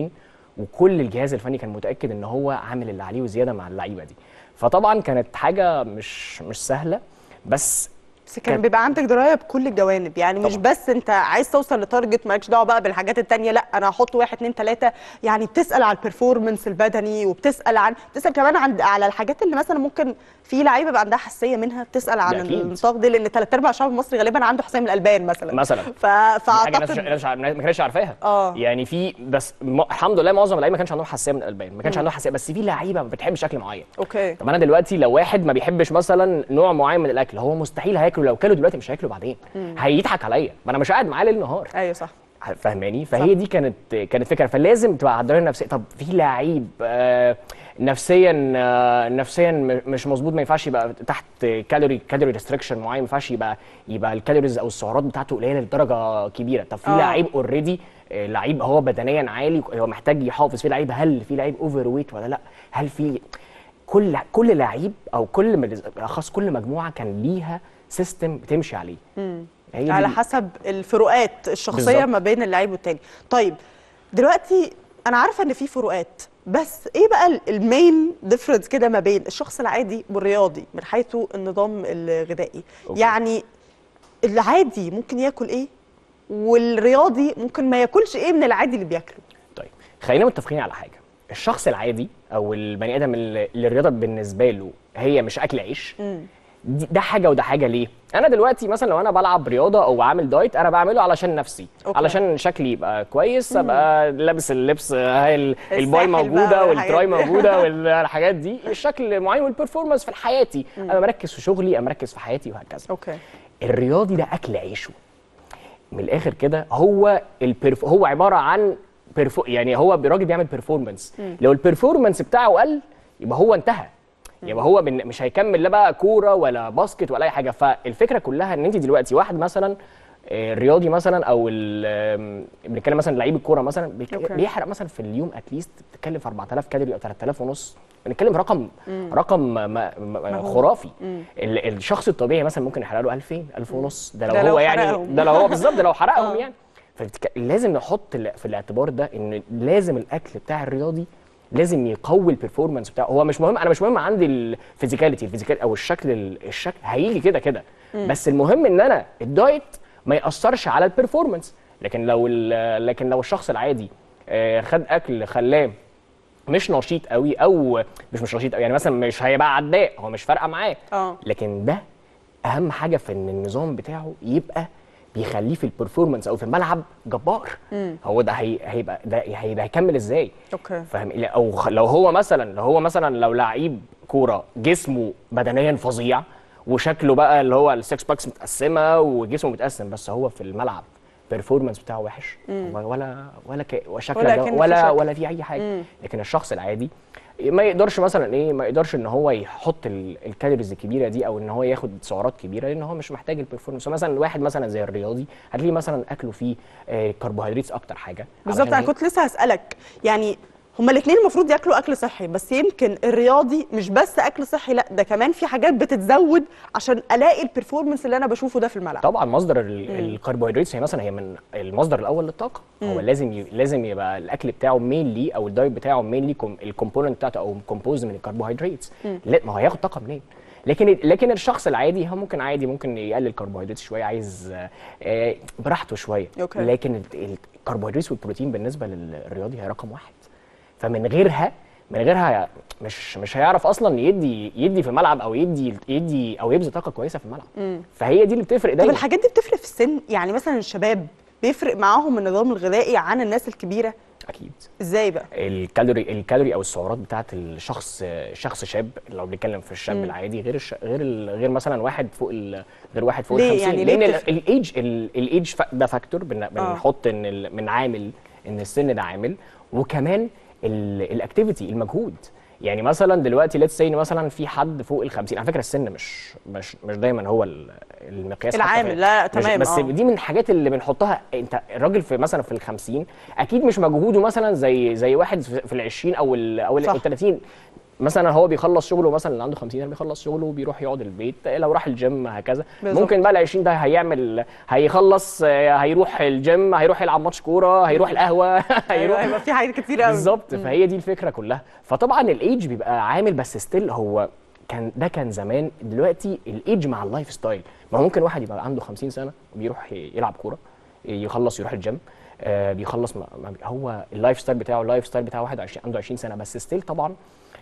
وكل الجهاز الفني كان متاكد ان هو عامل اللي عليه وزياده مع اللعيبه دي فطبعا كانت حاجه مش مش سهله بس بس كان كان- بيبقى عندك درايه بكل الجوانب يعني مش طبعاً. بس انت عايز توصل لتارجت مالكش دعوه بقى بالحاجات التانية لا انا هحط واحد اتنين تلاته يعني بتسال على البرفورمانس البدني وبتسال عن بتسال كمان عن على الحاجات اللي مثلا ممكن في لعيبه بيبقى عندها حساسيه منها بتسال عن ده أكيد. النطاق دي لان ثلاث ارباع الشعب المصري غالبا عنده حساسيه من الالبان مثلا مثلا ف... دي حاجه الناس فاعتقد الناس ما كانتش عارفاها آه. يعني في بس م... الحمد لله معظم اللعيبه ما كانش عندهم حساسيه من الالبان ما كانش عندهم حساسيه بس في لعيبه ما بتحبش اكل معين اوكي طب انا دلوقتي لو واحد ما بيحبش مثلا نوع معين من الاكل هو مستحيل هياكله لو كله دلوقتي مش هياكله بعدين هيضحك عليا ما انا مش قاعد معاه ليل نهار ايوه صح فاهماني فهي دي كانت كانت فكره فلازم تبقى عندنا نفسيه طب في لعيب آه، نفسيا آه، نفسيا م- مش مظبوط ما ينفعش يبقى تحت كالوري كالوري ريستريكشن معين ما ينفعش يبقى يبقى الكالوريز او السعرات بتاعته قليله لدرجه كبيره طب في آه. لعيب اوريدي لعيب هو بدنيا عالي هو محتاج يحافظ في لعيب هل في لعيب اوفر ويت ولا لا هل في كل كل لعيب او كل مد- اخص كل مجموعه كان ليها سيستم بتمشي عليه هي دي على ال- حسب الفروقات الشخصيه بالظبط. ما بين اللعيب والتاني طيب دلوقتي انا عارفه ان في فروقات بس ايه بقى ال- المين ديفرنس كده ما بين الشخص العادي والرياضي من حيث النظام الغذائي أوكي. يعني العادي ممكن ياكل ايه والرياضي ممكن ما ياكلش ايه من العادي اللي بياكله طيب خلينا متفقين على حاجه الشخص العادي او البني ادم اللي اللي الرياضه بالنسبه له هي مش اكل عيش دي- ده حاجه وده حاجه ليه انا دلوقتي مثلا لو انا بلعب رياضه او عامل دايت انا بعمله علشان نفسي أوكي. علشان شكلي يبقى كويس ابقى لابس اللبس هاي ال- الباي الساحل موجوده بقى والتراي والحاجات دي. موجوده والحاجات دي الشكل معين والبرفورمانس في حياتي انا مركز في شغلي انا مركز في حياتي وهكذا اوكي الرياضي ده اكل عيشه من الاخر كده هو البرف... هو عباره عن برفو... يعني هو راجل بيعمل بيرفورمانس لو البيرفورمانس بتاعه قل يبقى هو انتهى يبقى هو من... مش هيكمل لا بقى كوره ولا باسكت ولا اي حاجه فالفكره كلها ان انت دلوقتي واحد مثلا آه، رياضي مثلا او ال- آم، بنتكلم مثلا لعيب الكوره مثلا بيك- أوكي. بيحرق مثلا في اليوم اتليست بتتكلم في 4000 كالوري او 3000 ونص بنتكلم رقم رقم ما- ما- ما- خرافي ال- الشخص الطبيعي مثلا ممكن يحرق له 2000 1000 ونص ده لو ده لو هو يعني حرقهم. ده لو هو بالظبط ده لو حرقهم آه. يعني فلازم نحط ال- في الاعتبار ده ان لازم الاكل بتاع الرياضي لازم يقوي البرفورمانس بتاعه هو مش مهم انا مش مهم عندي الفيزيكاليتي الفيزيكال او الشكل ال- الشكل هيجي كده كده بس المهم ان انا الدايت ما ياثرش على البرفورمانس لكن لو ال- لكن لو الشخص العادي آه، خد اكل خلاه مش نشيط قوي او مش مش نشيط قوي يعني مثلا مش هيبقى عداء هو مش فارقه معاه اه لكن ده اهم حاجه في ان النظام بتاعه يبقى بيخليه في البرفورمانس او في الملعب جبار هو ده هي هيبقى ده هي ده هيكمل ازاي اوكي فاهم لا، او خ- لو هو مثلا لو هو مثلا لو لعيب كوره جسمه بدنيا فظيع وشكله بقى اللي هو السكس باكس متقسمه وجسمه متقسم بس هو في الملعب البرفورمانس بتاعه وحش ولا ولا ك... شكله ولا ده كأن في ولا شكل. ولا في اي حاجه لكن الشخص العادي ما يقدرش مثلا ايه ما يقدرش ان هو يحط ال- الكالوريز الكبيره دي او ان هو ياخد سعرات كبيره لان هو مش محتاج البرفورمانس مثلا واحد مثلا زي الرياضي هتلاقيه مثلا اكله فيه آه، كربوهيدرات اكتر حاجه بالظبط علشان انا هي- كنت لسه هسالك يعني هما الاثنين المفروض ياكلوا اكل صحي بس يمكن الرياضي مش بس اكل صحي لا ده كمان في حاجات بتتزود عشان الاقي البرفورمانس اللي انا بشوفه ده في الملعب طبعا مصدر ال- الكربوهيدرات هي مثلا هي من المصدر الاول للطاقه هو لازم ي... لازم يبقى الاكل بتاعه مينلي او الدايت بتاعه مينلي الكومبوننت بتاعته او كومبوز من الكربوهيدرات لا ما هو هياخد طاقه منين لكن لكن الشخص العادي هو ممكن عادي ممكن يقلل الكربوهيدرات شويه عايز آه، آه، براحته شويه أوكي. لكن ال- الكربوهيدرات والبروتين بالنسبه للرياضي هي رقم واحد فمن غيرها من غيرها مش مش هيعرف اصلا يدي يدي في الملعب او يدي يدي او يبذل طاقه كويسه في الملعب فهي دي اللي بتفرق طب دايما الحاجات دي بتفرق في السن يعني مثلا الشباب بيفرق معاهم النظام الغذائي عن الناس الكبيره اكيد ازاي بقى الكالوري الكالوري او السعرات بتاعت الشخص شخص شاب لو بنتكلم في الشاب العادي غير الش... غير ال... غير مثلا واحد فوق ال... غير واحد فوق ليه؟ ال 50 يعني ليه لان ال- بتفرق؟ الايدج ال- الايدج ف... ده فاكتور بن... آه. بنحط ان ال... من عامل ان السن ده عامل وكمان ال... الاكتيفيتي المجهود يعني مثلا دلوقتي ليتس سي مثلا في حد فوق ال 50 على فكره السن مش مش مش دايما هو ال- المقياس حتى العامل، في- لا، مش- تمام، بس آه. دي من الحاجات اللي بنحطها انت الراجل في مثلا في ال 50 اكيد مش مجهوده مثلا زي زي واحد في في ال 20 او ال او ال صح. 30 مثلا هو بيخلص شغله مثلا اللي عنده 50 سنه بيخلص شغله وبيروح يقعد البيت لو راح الجيم هكذا بالظبط. ممكن بقى ال 20 ده هيعمل هيخلص آه، هيروح الجيم هيروح يلعب ماتش كوره هيروح القهوه ايوه هيروح هيبقى في حاجات كتير قوي بالظبط فهي دي الفكره كلها فطبعا الايدج بيبقى عامل بس ستيل هو كان ده كان زمان دلوقتي الايدج مع اللايف ستايل ما هو ممكن واحد يبقى عنده 50 سنه وبيروح يلعب كوره يخلص يروح الجيم آه بيخلص ما ما- هو اللايف ستايل بتاعه اللايف ستايل بتاعه واحد 20 عنده 20 سنه بس ستيل طبعا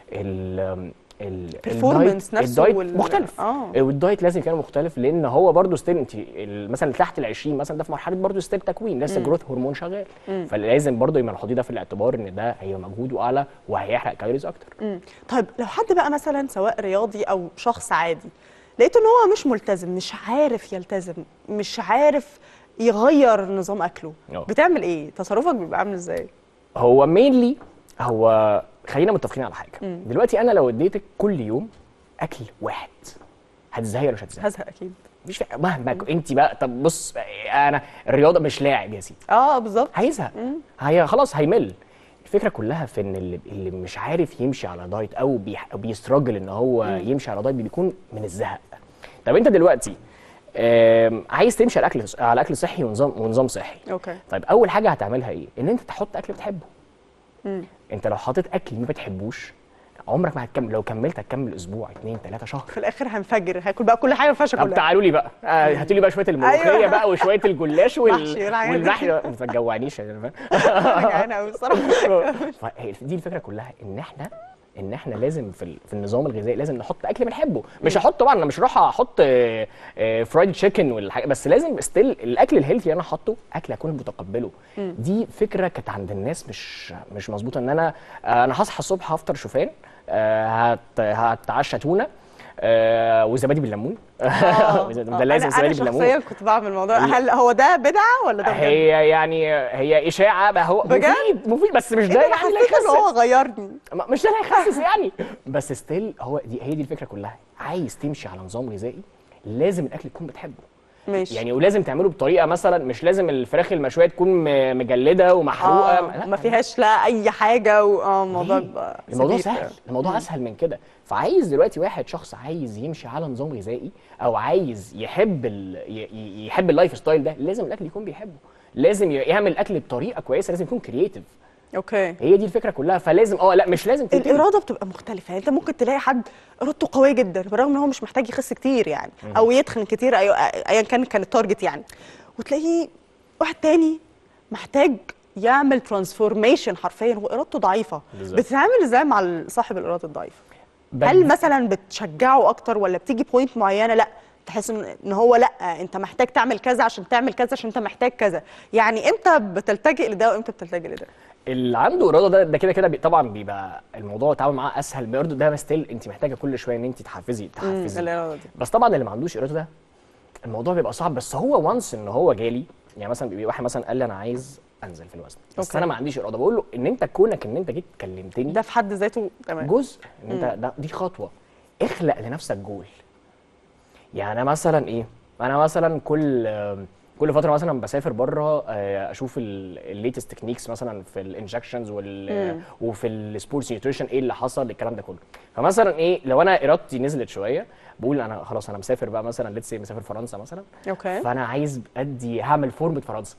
ال ال Performance الدايت- نفسه الدايت وال- مختلف آه. والدايت لازم يكون مختلف لان هو برضه ستيل انت ال- مثلا تحت ال 20 مثلا ده في مرحله برضه ستيل تكوين لسه جروث هرمون شغال فلازم برضه يبقى نحط ده في الاعتبار ان ده هيبقى مجهوده اعلى وهيحرق كالوريز اكتر مم. طيب لو حد بقى مثلا سواء رياضي او شخص عادي لقيت ان هو مش ملتزم مش عارف يلتزم مش عارف يغير نظام اكله أه. بتعمل ايه تصرفك بيبقى عامل ازاي هو مينلي هو خلينا متفقين على حاجه دلوقتي انا لو اديتك كل يوم اكل واحد هتزهقي ولا مش هتزهقي هزهق اكيد مش فا- مهما ك- انت بقى طب بص انا الرياضه مش لاعب يا سيدي اه بالظبط هيزهق هي خلاص هيمل الفكره كلها في ان اللي, اللي مش عارف يمشي على دايت او بيح- أو بيستراجل ان هو يمشي على دايت بيكون من الزهق طب انت دلوقتي آم، عايز تمشي على اكل على اكل صحي ونظام ونظام صحي اوكي طيب اول حاجه هتعملها ايه ان انت تحط اكل بتحبه انت لو حطيت اكل ما بتحبوش عمرك ما هتكمل لو كملت هتكمل اسبوع اتنين تلاته شهر في الاخر هنفجر هاكل بقى كل حاجه ما ينفعش طب اكلها تعالوا لي بقى آه هاتوا لي بقى شويه الملوخيه أيوة. بقى وشويه الجلاش وال... محشي والحاجات دي. والمحشي ما تجوعنيش يعني فاهم انا جعانه قوي الصراحه فهي دي الفكره كلها ان احنا ان احنا لازم في, ال- في النظام الغذائي لازم نحط اكل بنحبه مش هحط طبعا انا مش هروح احط فرايد تشيكن والحاجه بس لازم ستيل الاكل الهيلثي اللي انا حاطه اكل اكون متقبله دي فكره كانت عند الناس مش مش مظبوطه ان انا آه، انا هصحى الصبح هفطر شوفان آه، هت هتعشى تونه آه، وزبادي بالليمون ده لازم انا, أنا زبادي بالليمون شخصيا كنت بعمل الموضوع هل هو ده بدعه ولا ده بجد؟ هي يعني هي اشاعه بقى هو بجد؟ مفيد مفيد بس مش إيه ده ده يعني اللي حسيت ان هو يخسس غيرني ما- مش ده اللي هيخسس يعني بس ستيل هو دي هي دي الفكره كلها عايز تمشي على نظام غذائي لازم الاكل تكون بتحبه ماشي يعني ولازم تعمله بطريقه مثلا مش لازم الفراخ المشويه تكون م- مجلده ومحروقه آه لا، ما فيهاش لا اي حاجه و... اه الموضوع ليه؟ بيبقى الموضوع سخيف. سهل الموضوع اسهل من كده فعايز دلوقتي واحد شخص عايز يمشي على نظام غذائي او عايز يحب ال... ي- ي- يحب اللايف ستايل ده لازم الاكل يكون بيحبه لازم ي- يعمل اكل بطريقه كويسه لازم يكون كرييتيف اوكي هي دي الفكره كلها فلازم اه لا مش لازم تنتهي. الاراده بتبقى مختلفه يعني انت ممكن تلاقي حد ارادته قويه جدا بالرغم ان هو مش محتاج يخس كتير يعني او يتخن كتير أي- ايا كان كان التارجت يعني وتلاقيه واحد تاني محتاج يعمل ترانسفورميشن حرفيا وارادته ضعيفه بالظبط. بتتعامل ازاي مع صاحب الاراده الضعيفه بد- هل مثلا بتشجعه اكتر ولا بتيجي بوينت معينه لا تحس ان إن هو لا انت محتاج تعمل كذا عشان تعمل كذا عشان انت محتاج كذا يعني امتى بتلتجئ لده وامتى بتلتجئ لده اللي عنده اراده ده ده كده كده بي- طبعا بيبقى الموضوع التعامل معاه اسهل برضه ده ستيل انت محتاجه كل شويه ان انت تحفزي تحفزي الاراده دي بس طبعا اللي ما عندوش اراده ده الموضوع بيبقى صعب بس هو وانس ان هو جالي يعني مثلا بيبقى واحد مثلا قال لي انا عايز انزل في الوزن بس أوكي. انا ما عنديش اراده بقول له ان انت كونك ان انت جيت كلمتني ده في حد ذاته تمام جزء ان انت ده دي خطوه اخلق لنفسك جول يعني أنا مثلا ايه انا مثلا كل كل فتره مثلا بسافر بره اشوف الليتست تكنيكس مثلا في الانجكشنز وال وفي السبورتس نيوتريشن ايه اللي حصل الكلام ده كله فمثلا ايه لو انا ارادتي نزلت شويه بقول انا خلاص انا مسافر بقى مثلا ليتس مسافر فرنسا مثلا اوكي فانا عايز ادي هعمل فورمه فرنسا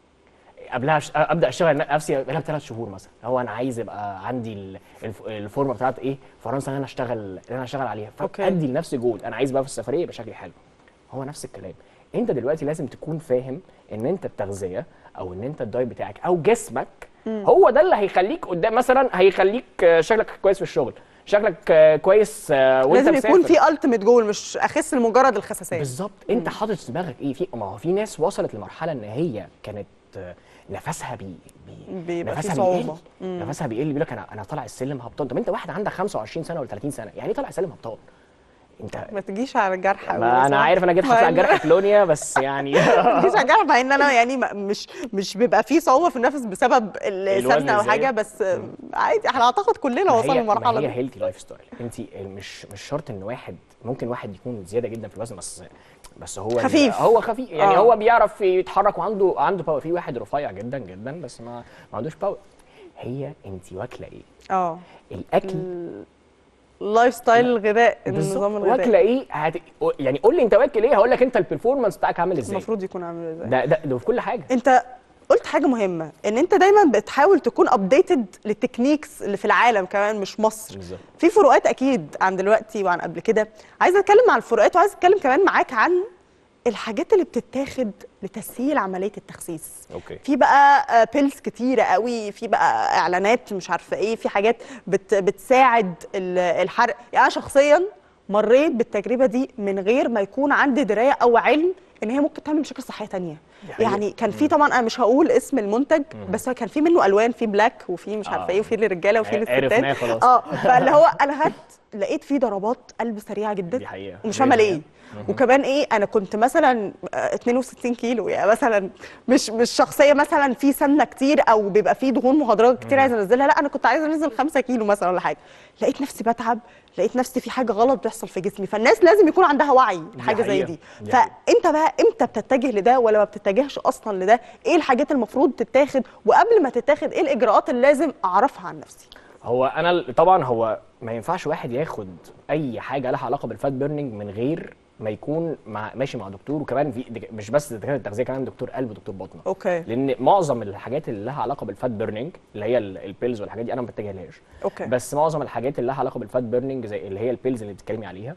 قبلها ش... ابدا اشتغل نفسي قبلها بثلاث شهور مثلا هو انا عايز يبقى عندي ال- الف... الفورمه بتاعت ايه فرنسا اللي انا اشتغل اللي انا اشتغل عليها أوكي. فادي لنفسي جول انا عايز بقى في السفريه يبقى شكلي حلو هو نفس الكلام انت دلوقتي لازم تكون فاهم ان انت التغذيه او ان انت الدايت بتاعك او جسمك هو ده اللي هيخليك قدام مثلا هيخليك آه، شكلك كويس في الشغل شكلك آه، كويس آه، وانت لازم يكون مسافر. في التيميت جول مش اخس لمجرد الخساسيه بالظبط انت حاطط في دماغك ايه في ما هو في ناس وصلت لمرحله ان هي كانت آه، نفسها بي, بي بيبقى في نفسها صعوبة. بيقل نفسها بيقل بيقول لك انا انا طالع السلم هبطان طب انت واحد عندك 25 سنه ولا 30 سنه يعني ايه طالع السلم هبطان انت ما تجيش على الجرح أوي، ما انا صح؟ عارف انا جيت مع حاطط على إن- الجرح كلونيا بس يعني ما تجيش على الجرح مع ان انا يعني ما- مش مش بيبقى في صعوبه في النفس بسبب الوزن السمنه او الزايد. حاجه بس عادي احنا اعتقد كلنا ما وصلنا هي للمرحله ما هي دي هيلثي لايف ستايل انت مش مش شرط ان واحد ممكن واحد يكون زياده جدا في الوزن بس بس هو خفيف. هو خفيف يعني آه. هو بيعرف يتحرك وعنده عنده باور في واحد رفيع جدا جدا بس ما ما عندوش باور هي انت واكله ايه اه الاكل اللايف ستايل الغذاء بالظبط النظام واكله الغذائي ايه هت... يعني قول لي انت واكل ايه هقول لك انت البرفورمانس بتاعك عامل ازاي المفروض يكون عامل ازاي ده ده ده في كل حاجه انت قلت حاجه مهمه ان انت دايما بتحاول تكون ابديتد للتكنيكس اللي في العالم كمان مش مصر بالظبط. في فروقات اكيد عن دلوقتي وعن قبل كده عايزه اتكلم عن الفروقات وعايزه اتكلم كمان معاك عن الحاجات اللي بتتاخد لتسهيل عمليه التخسيس اوكي في بقى بيلز كتيره قوي في بقى اعلانات مش عارفه ايه في حاجات بت بتساعد ال- الحرق يعني انا شخصيا مريت بالتجربه دي من غير ما يكون عندي درايه او علم ان هي ممكن تعمل مشاكل صحيه تانية دي حقيقة. يعني كان في طبعا انا مش هقول اسم المنتج بس هو كان في منه الوان في بلاك وفي مش عارفه آه. ايه وفي للرجاله وفي ع- عرفناه للستات خلاص. اه فاللي هو انا خدت لقيت فيه ضربات قلب سريعه جدا دي حقيقة. ومش فاهمه دي ليه وكمان ايه انا كنت مثلا آه، 62 كيلو يعني مثلا مش مش شخصيه مثلا في سمنه كتير او بيبقى في دهون مهدرجه كتير عايزه انزلها لا انا كنت عايزه انزل 5 كيلو مثلا ولا حاجه لقيت نفسي بتعب لقيت نفسي في حاجه غلط بتحصل في جسمي فالناس لازم يكون عندها وعي لحاجه زي حقيقة. دي دي حقيقة. فانت بقى امتى بتتجه لده ولا ما بتتجهش اصلا لده ايه الحاجات المفروض تتاخد وقبل ما تتاخد ايه الاجراءات اللي لازم اعرفها عن نفسي هو انا ال- طبعا هو ما ينفعش واحد ياخد اي حاجه لها علاقه بالفات بيرنينج من غير ما يكون مع ماشي مع دكتور وكمان في دك- مش بس دكاتره التغذيه كمان دكتور قلب ودكتور بطنه اوكي لان معظم الحاجات اللي لها علاقه بالفات بيرنينج اللي هي ال- البيلز والحاجات دي انا ما بتجاهلهاش اوكي بس معظم الحاجات اللي لها علاقه بالفات بيرنينج زي اللي هي البيلز اللي بتتكلمي عليها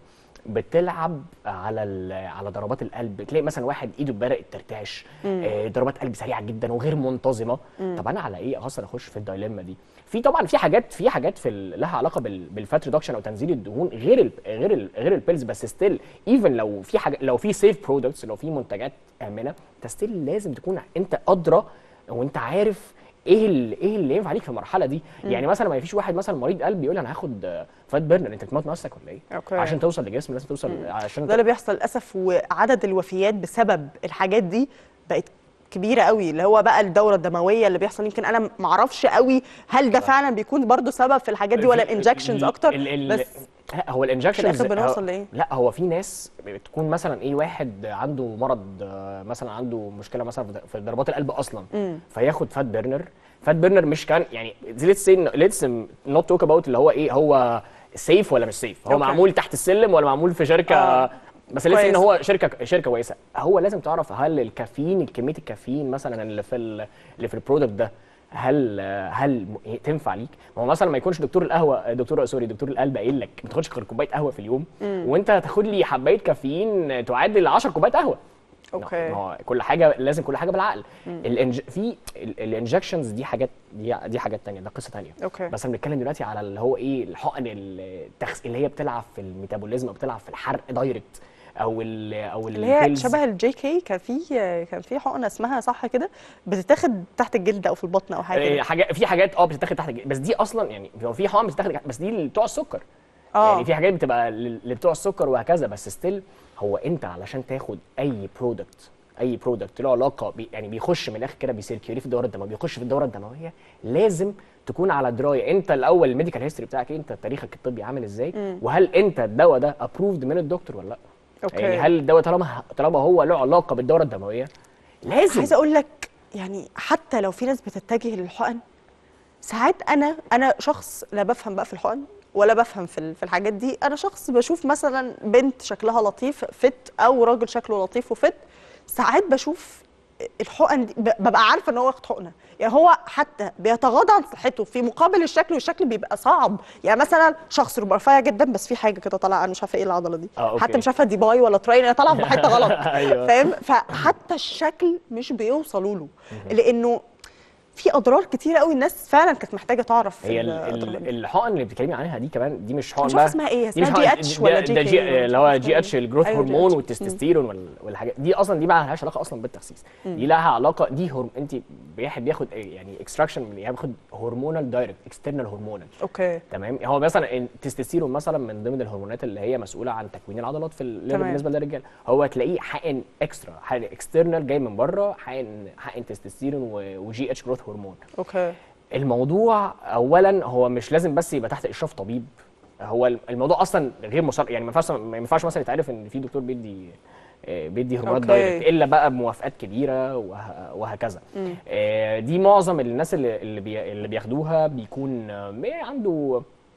بتلعب على ال- على ضربات القلب تلاقي مثلا واحد ايده بدات ترتعش آه ضربات قلب سريعه جدا وغير منتظمه طب انا على ايه اصلا اخش في الدايليما دي في طبعا في حاجات في حاجات في ال- لها علاقه بال- بالفات ريدكشن او تنزيل الدهون غير ال غير ال غير البيلز بس ستيل ايفن لو في حاجه لو في سيف برودكتس لو في منتجات امنه انت ستيل لازم تكون انت ادرى وانت عارف ايه اللي ايه اللي ينفع عليك في المرحله دي يعني مثلا ما فيش واحد مثلا مريض قلب يقول انا هاخد فات بيرنر انت بتموت نفسك ولا ايه أوكي. عشان توصل لجسم لازم توصل عشان ده اللي بيحصل للاسف وعدد الوفيات بسبب الحاجات دي بقت كبيره قوي اللي هو بقى الدوره الدمويه اللي بيحصل يمكن انا ما اعرفش قوي هل ده فعلا بيكون برضو سبب في الحاجات دي ولا الانجكشنز اكتر ال ال بس لا هو الانجكشنز في الآخر بنوصل لإيه؟ لا هو في ناس بتكون مثلا ايه واحد عنده مرض آه، مثلا عنده مشكله مثلا في د- في ضربات القلب اصلا فياخد فات بيرنر فات بيرنر مش كان يعني ليتس سي ليتس نوت توك اباوت اللي هو ايه هو سيف ولا مش سيف هو أوكي. معمول تحت السلم ولا معمول في شركه آه. بس لسه ان كويس. هو شركه شركه كويسه هو لازم تعرف هل الكافيين كميه الكافيين مثلا اللي في ال- اللي في البرودكت ده هل هل م- تنفع ليك؟ ما هو مثلا ما يكونش دكتور القهوه دكتور سوري دكتور القلب قايل لك ما تاخدش غير كوبايه قهوه في اليوم وانت هتاخد لي حبايه كافيين تعادل 10 كوبايات قهوه أوكي. ما هو كل حاجه لازم كل حاجه بالعقل الانج... في الانجكشنز دي حاجات دي دي حاجات تانية ده قصه تانية أوكي. بس انا بنتكلم دلوقتي على اللي هو ايه الحقن التخس... اللي هي بتلعب في الميتابوليزم او بتلعب في الحرق دايركت او ال او اللي هي البيلز. شبه الجي كي كان في كان في حقنه اسمها صح كده بتتاخد تحت الجلد او في البطن او حاجه إيه، كده. حاجات في حاجات اه بتتاخد تحت الج- بس دي اصلا يعني هو في حقن بتتاخد بس دي اللي بتوع السكر آه. يعني في حاجات بتبقى لل- اللي بتوع السكر وهكذا بس ستيل هو انت علشان تاخد اي برودكت اي برودكت له علاقه بي يعني بيخش من الاخر كده بيسيركيولي في الدوره الدمويه بيخش في الدوره الدمويه لازم تكون على درايه انت الاول الميديكال هيستوري بتاعك ايه انت تاريخك الطبي عامل ازاي وهل انت الدواء ده ابروفد من الدكتور ولا لا أوكي. يعني هل الدواء طالما طالما هو له علاقه بالدوره الدمويه لازم عايزه اقول لك يعني حتى لو في ناس بتتجه للحقن ساعات انا انا شخص لا بفهم بقى في الحقن ولا بفهم في ال- في الحاجات دي انا شخص بشوف مثلا بنت شكلها لطيف فت او راجل شكله لطيف وفت ساعات بشوف الحقن دي ب- ببقى عارفه ان هو واخد حقنه يعني هو حتى بيتغاضى عن صحته في مقابل الشكل والشكل بيبقى صعب يعني مثلا شخص ربما رفيع جدا بس في حاجه كده طالعه انا مش عارفه ايه العضله دي آه، أوكي. حتى مش عارفه دي باي ولا تراين هي طالعه بحته غلط أيوة. فاهم فحتى الشكل مش بيوصلوا له لانه في اضرار كتيره قوي الناس فعلا كانت محتاجه تعرف هي ال- الأضرار ال- دي. الحقن اللي بتتكلمي عنها دي كمان دي مش حقن مش بقى عارفة اسمها إيه، دي مش اسمها حقن- GH ده- ولا ده GK جي ولا اللي هو مش جي عارفة اتش إيه. الجروث أيوة، هرمون GH. والتستوستيرون وال- والحاجات دي اصلا دي ما لهاش علاقه اصلا بالتخسيس دي لها علاقه دي هرم انت واحد بياخد يعني اكستراكشن من يعني بياخد هرمونال دايركت اكسترنال هرمونال اوكي تمام هو مثلا التستوستيرون مثلا من ضمن الهرمونات اللي هي مسؤوله عن تكوين العضلات في ال- تمام. بالنسبه للرجال هو تلاقيه حقن اكسترا حقن اكسترنال جاي من بره حقن حقن تستوستيرون و- وجي اتش جروث هرمون اوكي الموضوع اولا هو مش لازم بس يبقى تحت اشراف طبيب هو الموضوع اصلا غير مصر يعني ما ينفعش ما ينفعش مثلا يتعرف ان في دكتور بيدي آه، بيدي هرمونات أوكي. دايركت الا بقى بموافقات كبيره وه- وهكذا آه، دي معظم الناس اللي اللي, بي اللي بياخدوها بيكون آه، عنده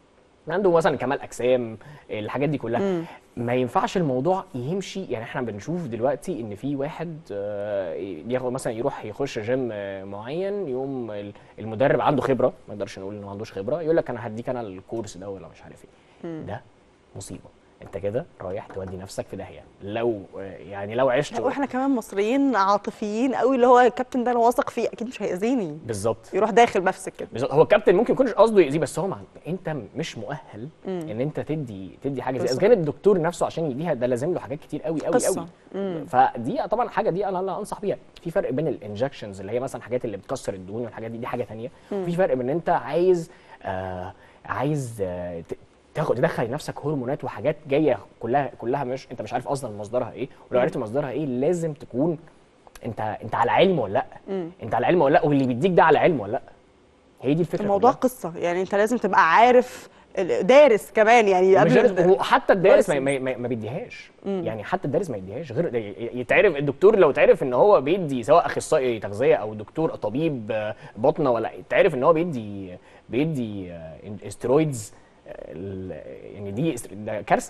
عنده مثلا كمال اجسام الحاجات دي كلها ما ينفعش الموضوع يمشي يعني احنا بنشوف دلوقتي ان في واحد آه، ياخد مثلا يروح يخش جيم آه، معين يوم ال- المدرب عنده خبره ما نقدرش نقول انه ما عندوش خبره يقول لك انا هديك انا الكورس ده ولا مش عارف ايه ده مصيبه انت كده رايح تودي نفسك في داهيه لو آه، يعني لو عشت واحنا كمان مصريين عاطفيين قوي اللي هو الكابتن ده انا واثق فيه اكيد مش هيأذيني بالظبط يروح داخل نفسك كده بالظبط هو الكابتن ممكن يكونش قصده يأذيه بس هو مع... انت مش مؤهل ان انت تدي تدي حاجه زي بالظبط. اذا كان الدكتور نفسه عشان يديها ده لازم له حاجات كتير قوي قوي قصة. قوي فدي طبعا حاجه دي انا لا انصح بيها في فرق بين الانجكشنز اللي هي مثلا حاجات اللي بتكسر الدهون والحاجات دي دي حاجه تانية وفي فرق بين ان انت عايز آه عايز آه ت- تاخد تدخل لنفسك هرمونات وحاجات جايه كلها كلها مش انت مش عارف اصلا مصدرها ايه ولو عرفت مصدرها ايه لازم تكون انت انت على علم ولا لا انت على علم ولا لا واللي بيديك ده على علم ولا لا هي دي الفكره الموضوع كلها. قصه يعني انت لازم تبقى عارف ال- دارس كمان يعني مش قبل دارس ال- وحتى الدارس ما, كويس. ما, ما, ما بيديهاش يعني حتى الدارس ما يديهاش غير ي- يتعرف الدكتور لو تعرف ان هو بيدي سواء اخصائي تغذيه او دكتور طبيب آه، باطنه ولا تعرف ان هو بيدي بيدي آه، استرويدز آه، ال- يعني دي است- ده كارثه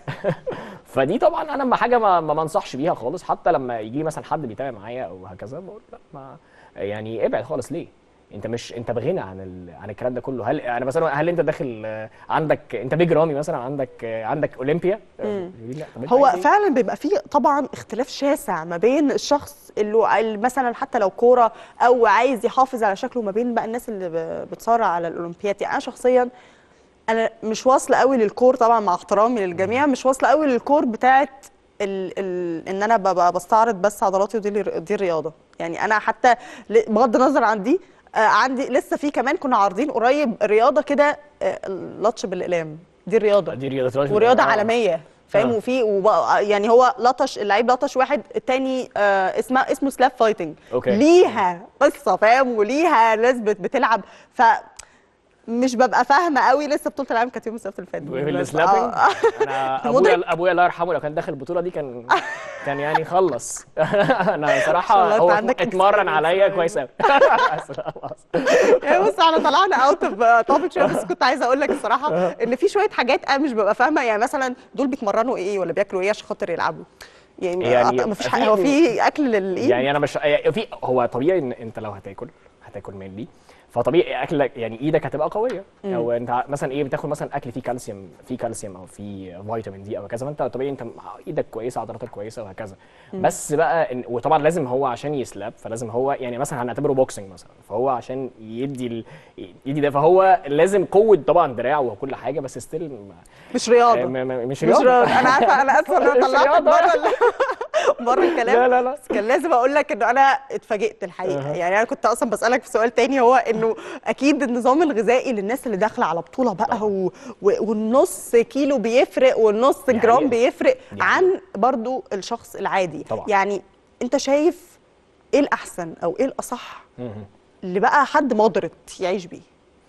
فدي طبعا انا ما حاجه ما ما انصحش بيها خالص حتى لما يجي لي مثلا حد بيتابع معايا او هكذا بقول لا ما يعني ابعد خالص ليه انت مش انت بغنى عن ال... عن الكلام ده كله هل انا مثلا هل انت داخل آه، عندك انت بيج رامي مثلا عندك آه، عندك اولمبيا آه، لا طب انت هو عايز ايه؟ فعلا بيبقى فيه طبعا اختلاف شاسع ما بين الشخص اللي اللي مثلا حتى لو كوره او عايز يحافظ على شكله ما بين بقى الناس اللي ب- بتصارع على الاولمبياد يعني انا شخصيا انا مش واصله قوي للكور طبعا مع احترامي للجميع مش واصله قوي للكور بتاعت ال ال ان انا ببقى بستعرض بس عضلاتي ودي ال- دي الرياضه يعني انا حتى ل- بغض النظر عن دي آه عندي لسه في كمان كنا عارضين قريب رياضه كده آه اللطش بالاقلام دي الرياضه دي رياضه ورياضه آه. عالميه فاهم آه. وفي وبقى- يعني هو لطش اللعيب لطش واحد التاني آه اسمها اسمه سلاب فايتنج أوكي. ليها قصه فاهم وليها ناس بت- بتلعب ف مش ببقى فاهمه قوي لسه بطوله العالم كانت يوم السبت اللي فات في بس- السلابنج آه. انا مدرك. ابويا ابويا الله يرحمه لو كان داخل البطوله دي كان كان يعني خلص انا ما شاء صراحه الله، هو أنت عندك اتمرن experience عليا يعني. كويس قوي يعني بص احنا طلعنا اوت اوف توبيك شويه بس كنت عايزه اقول لك الصراحه ان في شويه حاجات انا مش ببقى فاهمه يعني مثلا دول بيتمرنوا ايه ولا بياكلوا ايه عشان خاطر يلعبوا يعني, يعني يعني مفيش في- حاجه هو في اكل للايه يعني انا مش يعني في هو طبيعي ان انت لو هتاكل هتاكل مني فطبيعي اكلك يعني ايدك هتبقى قويه او انت مثلا ايه بتاكل مثلا اكل فيه كالسيوم فيه كالسيوم او فيه فيتامين دي او كذا فانت طبيعي انت ايدك كويسه عضلاتك كويسه وهكذا بس بقى إن وطبعا لازم هو عشان يسلاب فلازم هو يعني مثلا هنعتبره بوكسنج مثلا فهو عشان يدي ال... يدي ده فهو لازم قوه طبعا دراع وكل حاجه بس ستيل مش رياضه م... م... مش مش رياضه انا عارفه انا اسفه ان انا مش طلعتك رياضة. بره ال- بره الكلام لا لا لا بس كان لازم اقول لك انه انا اتفاجئت الحقيقه أها. يعني انا كنت اصلا بسالك في سؤال تاني هو انه اكيد النظام الغذائي للناس اللي داخله على بطوله بقى و... و... والنص كيلو بيفرق والنص دي جرام حقيقة. بيفرق دي عن برضو الشخص العادي طبعا. يعني انت شايف ايه الاحسن او ايه الاصح مهم. اللي بقى حد مودريت يعيش بيه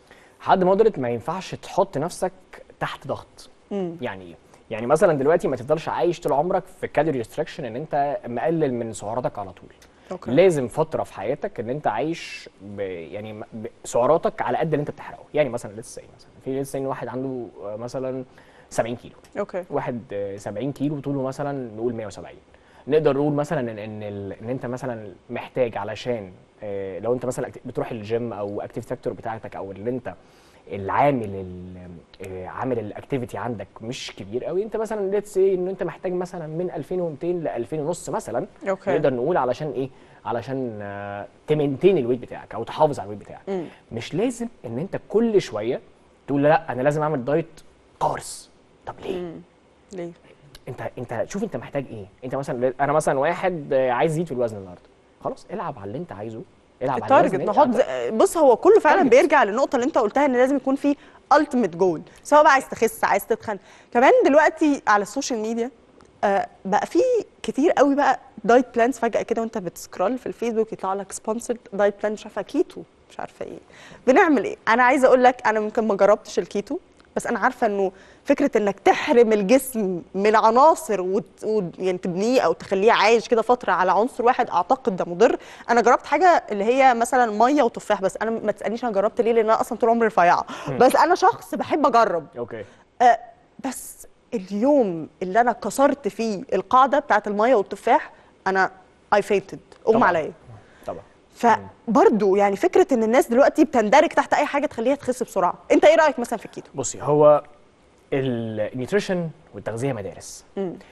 حد مودريت ما ينفعش تحط نفسك تحت ضغط مم. يعني ايه يعني مثلا دلوقتي ما تفضلش عايش طول عمرك في كالوري ريستريكشن ان انت مقلل من سعراتك على طول أوكي. لازم فتره في حياتك ان انت عايش ب يعني م- ب- سعراتك على قد اللي انت بتحرقه يعني مثلا لسه مثلا في لسه واحد عنده آه، مثلا 70 كيلو اوكي واحد آه، 70 كيلو طوله مثلا نقول 170 نقدر نقول مثلا ان ان, ال- إن انت مثلا محتاج علشان آه، لو انت مثلا أكت- بتروح الجيم او اكتيف فاكتور بتاعتك او اللي انت العامل ال- آه، عامل الاكتيفيتي عندك مش كبير قوي انت مثلا ليتس سي ان انت محتاج مثلا من 2200 ل 2000 ونص مثلا أوكي. نقدر نقول علشان ايه علشان آه، تمنتين الويت بتاعك او تحافظ على الويت بتاعك مم. مش لازم ان انت كل شويه تقول لا انا لازم اعمل دايت قارس طب ليه ليه انت انت شوف انت محتاج ايه انت مثلا انا مثلا واحد آه، عايز يزيد في الوزن النهارده خلاص العب على اللي انت عايزه العب على التارجت الوزن نحط اللي- زي- بص هو كله فعلا target. بيرجع للنقطه اللي انت قلتها ان لازم يكون في التيميت جول سواء بقى عايز تخس عايز تتخن كمان دلوقتي على السوشيال ميديا آه بقى في كتير قوي بقى دايت بلانز فجاه كده وانت بتسكرول في الفيسبوك يطلع لك سبونسرد دايت بلان مش عارفه كيتو مش عارفه ايه بنعمل ايه انا عايزه اقول لك انا ممكن ما جربتش الكيتو بس انا عارفه انه فكره انك تحرم الجسم من عناصر وت... و... يعني تبنيه او تخليه عايش كده فتره على عنصر واحد اعتقد ده مضر انا جربت حاجه اللي هي مثلا ميه وتفاح بس انا ما تسالنيش انا جربت ليه لان انا اصلا طول عمري رفيعه بس انا شخص بحب اجرب اوكي آه بس اليوم اللي انا كسرت فيه القاعده بتاعت الميه والتفاح انا اي فينتد اغمى طبعاً. عليا طبعا فبرضه يعني فكره ان الناس دلوقتي بتندرج تحت اي حاجه تخليها تخس بسرعه انت ايه رايك مثلا في الكيتو بصي هو النيوتريشن والتغذيه مدارس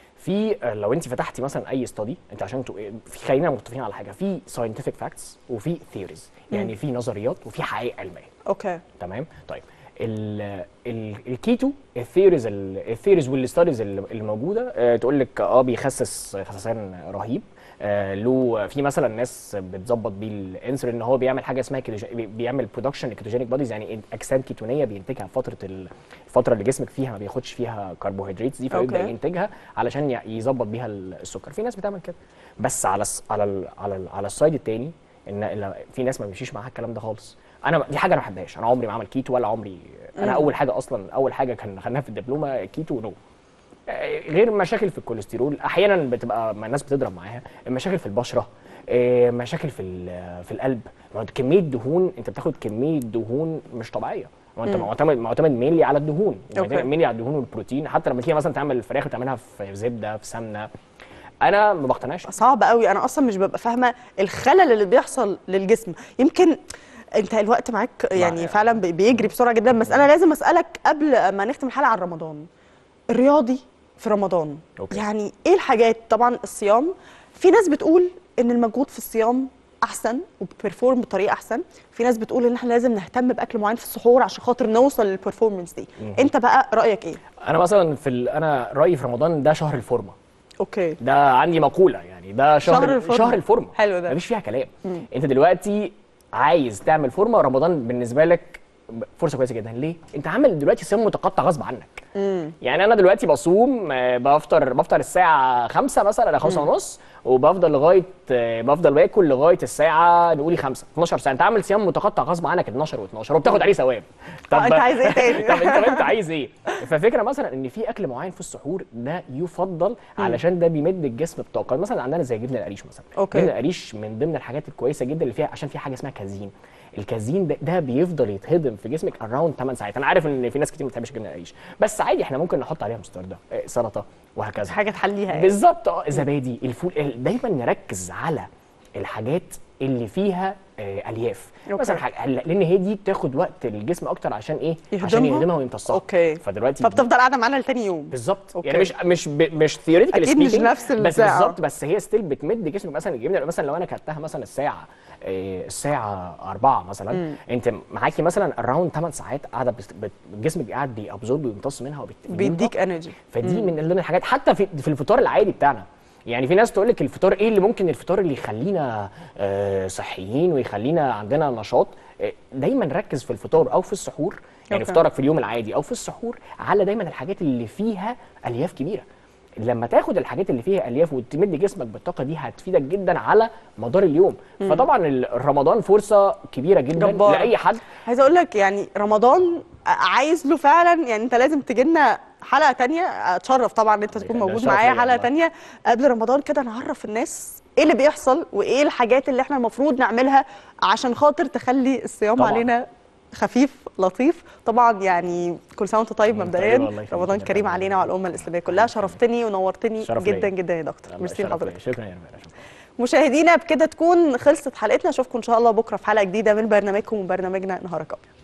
في آه، لو انت فتحتي مثلا اي ستادي انت عشان تو... في خلينا متفقين على حاجه في ساينتفك فاكتس وفي ثيوريز يعني في نظريات وفي حقائق علميه اوكي تمام طيب ال ال الكيتو الثيوريز الثيوريز والستاديز اللي موجوده آه، تقول لك اه بيخسس خسسان رهيب آه له في مثلا ناس بتظبط بيه الانسولين ان هو بيعمل حاجه اسمها كيتوجين بي- بيعمل برودكشن لكيتوجينيك بوديز يعني اجسام كيتونيه بينتجها في فتره ال- الفتره اللي جسمك فيها ما بياخدش فيها كربوهيدرات دي فيبدا أوكي. ينتجها علشان ي- يظبط بيها ال- السكر في ناس بتعمل كده بس على الس- على ال على ال على السايد التاني ان إن في ناس ما بيمشيش معاها الكلام ده خالص انا ب- دي حاجه انا ما بحبهاش انا عمري ما عمل كيتو ولا عمري انا اول حاجه اصلا اول حاجه كان خدناها في الدبلومه كيتو نو آه، غير مشاكل في الكوليسترول احيانا بتبقى ما الناس بتضرب معاها مشاكل في البشره آه، مشاكل في ال- في القلب ما هو كميه دهون انت بتاخد كميه دهون مش طبيعيه ما انت معتمد معتمد مينلي على الدهون أوكي. مينلي على الدهون والبروتين حتى لما تيجي مثلا تعمل الفراخ وتعملها في زبده في سمنه انا ما بقتنعش صعب قوي انا اصلا مش ببقى فاهمه الخلل اللي بيحصل للجسم يمكن انت الوقت معاك يعني مع- فعلا بي- بيجري بسرعه جدا بس انا لازم اسالك قبل ما نختم الحلقه عن رمضان الرياضي في رمضان أوكي. يعني ايه الحاجات طبعا الصيام في ناس بتقول ان المجهود في الصيام احسن وبيرفورم بطريقه احسن في ناس بتقول ان احنا لازم نهتم باكل معين في السحور عشان خاطر نوصل للبرفورمانس دي انت بقى رايك ايه انا مثلا في ال... انا رايي في رمضان ده شهر الفورمه اوكي ده عندي مقوله يعني ده شهر شهر الفورمة. شهر الفورمه حلو ده. مفيش فيها كلام انت دلوقتي عايز تعمل فورمه رمضان بالنسبه لك فرصه كويسه جدا ليه انت عامل دلوقتي صيام متقطع غصب عنك يعني انا دلوقتي بصوم آه، بفطر بفطر الساعه 5 مثلا ولا 5 ونص وبفضل لغايه آه، بفضل باكل لغايه الساعه نقولي 5 12 ساعه انت عامل صيام متقطع غصب عنك 12 و12 وبتاخد عليه ثواب آه، أنت عايز إيه تاني؟ طب انت انت عايز ايه ففكره مثلا ان في اكل معين في السحور ده يفضل علشان ده بيمد الجسم بطاقه مثلا عندنا زي جبنه القريش مثلا أوكي. جبنه القريش من ضمن الحاجات الكويسه جدا اللي فيها عشان فيها حاجه اسمها كازين الكازين ده, ده بيفضل يتهضم في جسمك اراوند 8 ساعات انا عارف ان في ناس كتير ما بتحبش جبنه القريش بس عادي احنا ممكن نحط عليها مستردة آه، سلطه وهكذا حاجه تحليها يعني. بالظبط اه زبادي الفول ال- دايما نركز على الحاجات اللي فيها آه، الياف أوكي. مثلا حاجة لان هي دي بتاخد وقت الجسم اكتر عشان ايه عشان يهضمها؟ يهضمها ويمتصها اوكي فدلوقتي فبتفضل قاعده معانا لتاني يوم بالظبط أوكي. يعني مش مش ب... مش ثيوريتيكال أكيد مش نفس بس الساعة. بالظبط بس هي ستيل بتمد جسمك مثلا الجبنه مثلا لو انا كلتها مثلا الساعه آه، الساعه 4 مثلا انت معاكي مثلا اراوند 8 ساعات قاعده بت... بت... جسمك قاعد بيابزورب ويمتص منها وبت... بيديك انرجي فدي من ضمن الحاجات حتى في في الفطار العادي بتاعنا يعني في ناس تقول لك الفطار ايه اللي ممكن الفطار اللي يخلينا آه، صحيين ويخلينا عندنا نشاط آه، دايما ركز في الفطار او في السحور يعني أوكي. فطارك في اليوم العادي او في السحور على دايما الحاجات اللي فيها الياف كبيره لما تاخد الحاجات اللي فيها الياف وتمد جسمك بالطاقه دي هتفيدك جدا على مدار اليوم فطبعا ال- رمضان فرصه كبيره جدا جبارة. لاي حد عايزه اقول لك يعني رمضان عايز له فعلا يعني انت لازم تجي لنا حلقه تانية اتشرف طبعا ان انت تكون ده موجود شرف معايا ليا حلقه والله. تانية قبل رمضان كده نعرف الناس ايه اللي بيحصل وايه الحاجات اللي احنا المفروض نعملها عشان خاطر تخلي الصيام طبعاً. علينا خفيف لطيف طبعا يعني كل سنه وانت طيب وانت مبدئيا طيب، الله يخليك. رمضان كريم علينا وعلى الامه الاسلاميه كلها شرفتني ونورتني شرف ليا. جدا جدا يا دكتور ميرسي شرف ليا. لحضرتك شكرا يا رب شكرا مشاهدينا بكده تكون خلصت حلقتنا اشوفكم ان شاء الله بكره في حلقه جديده من برنامجكم وبرنامجنا نهارك ابيض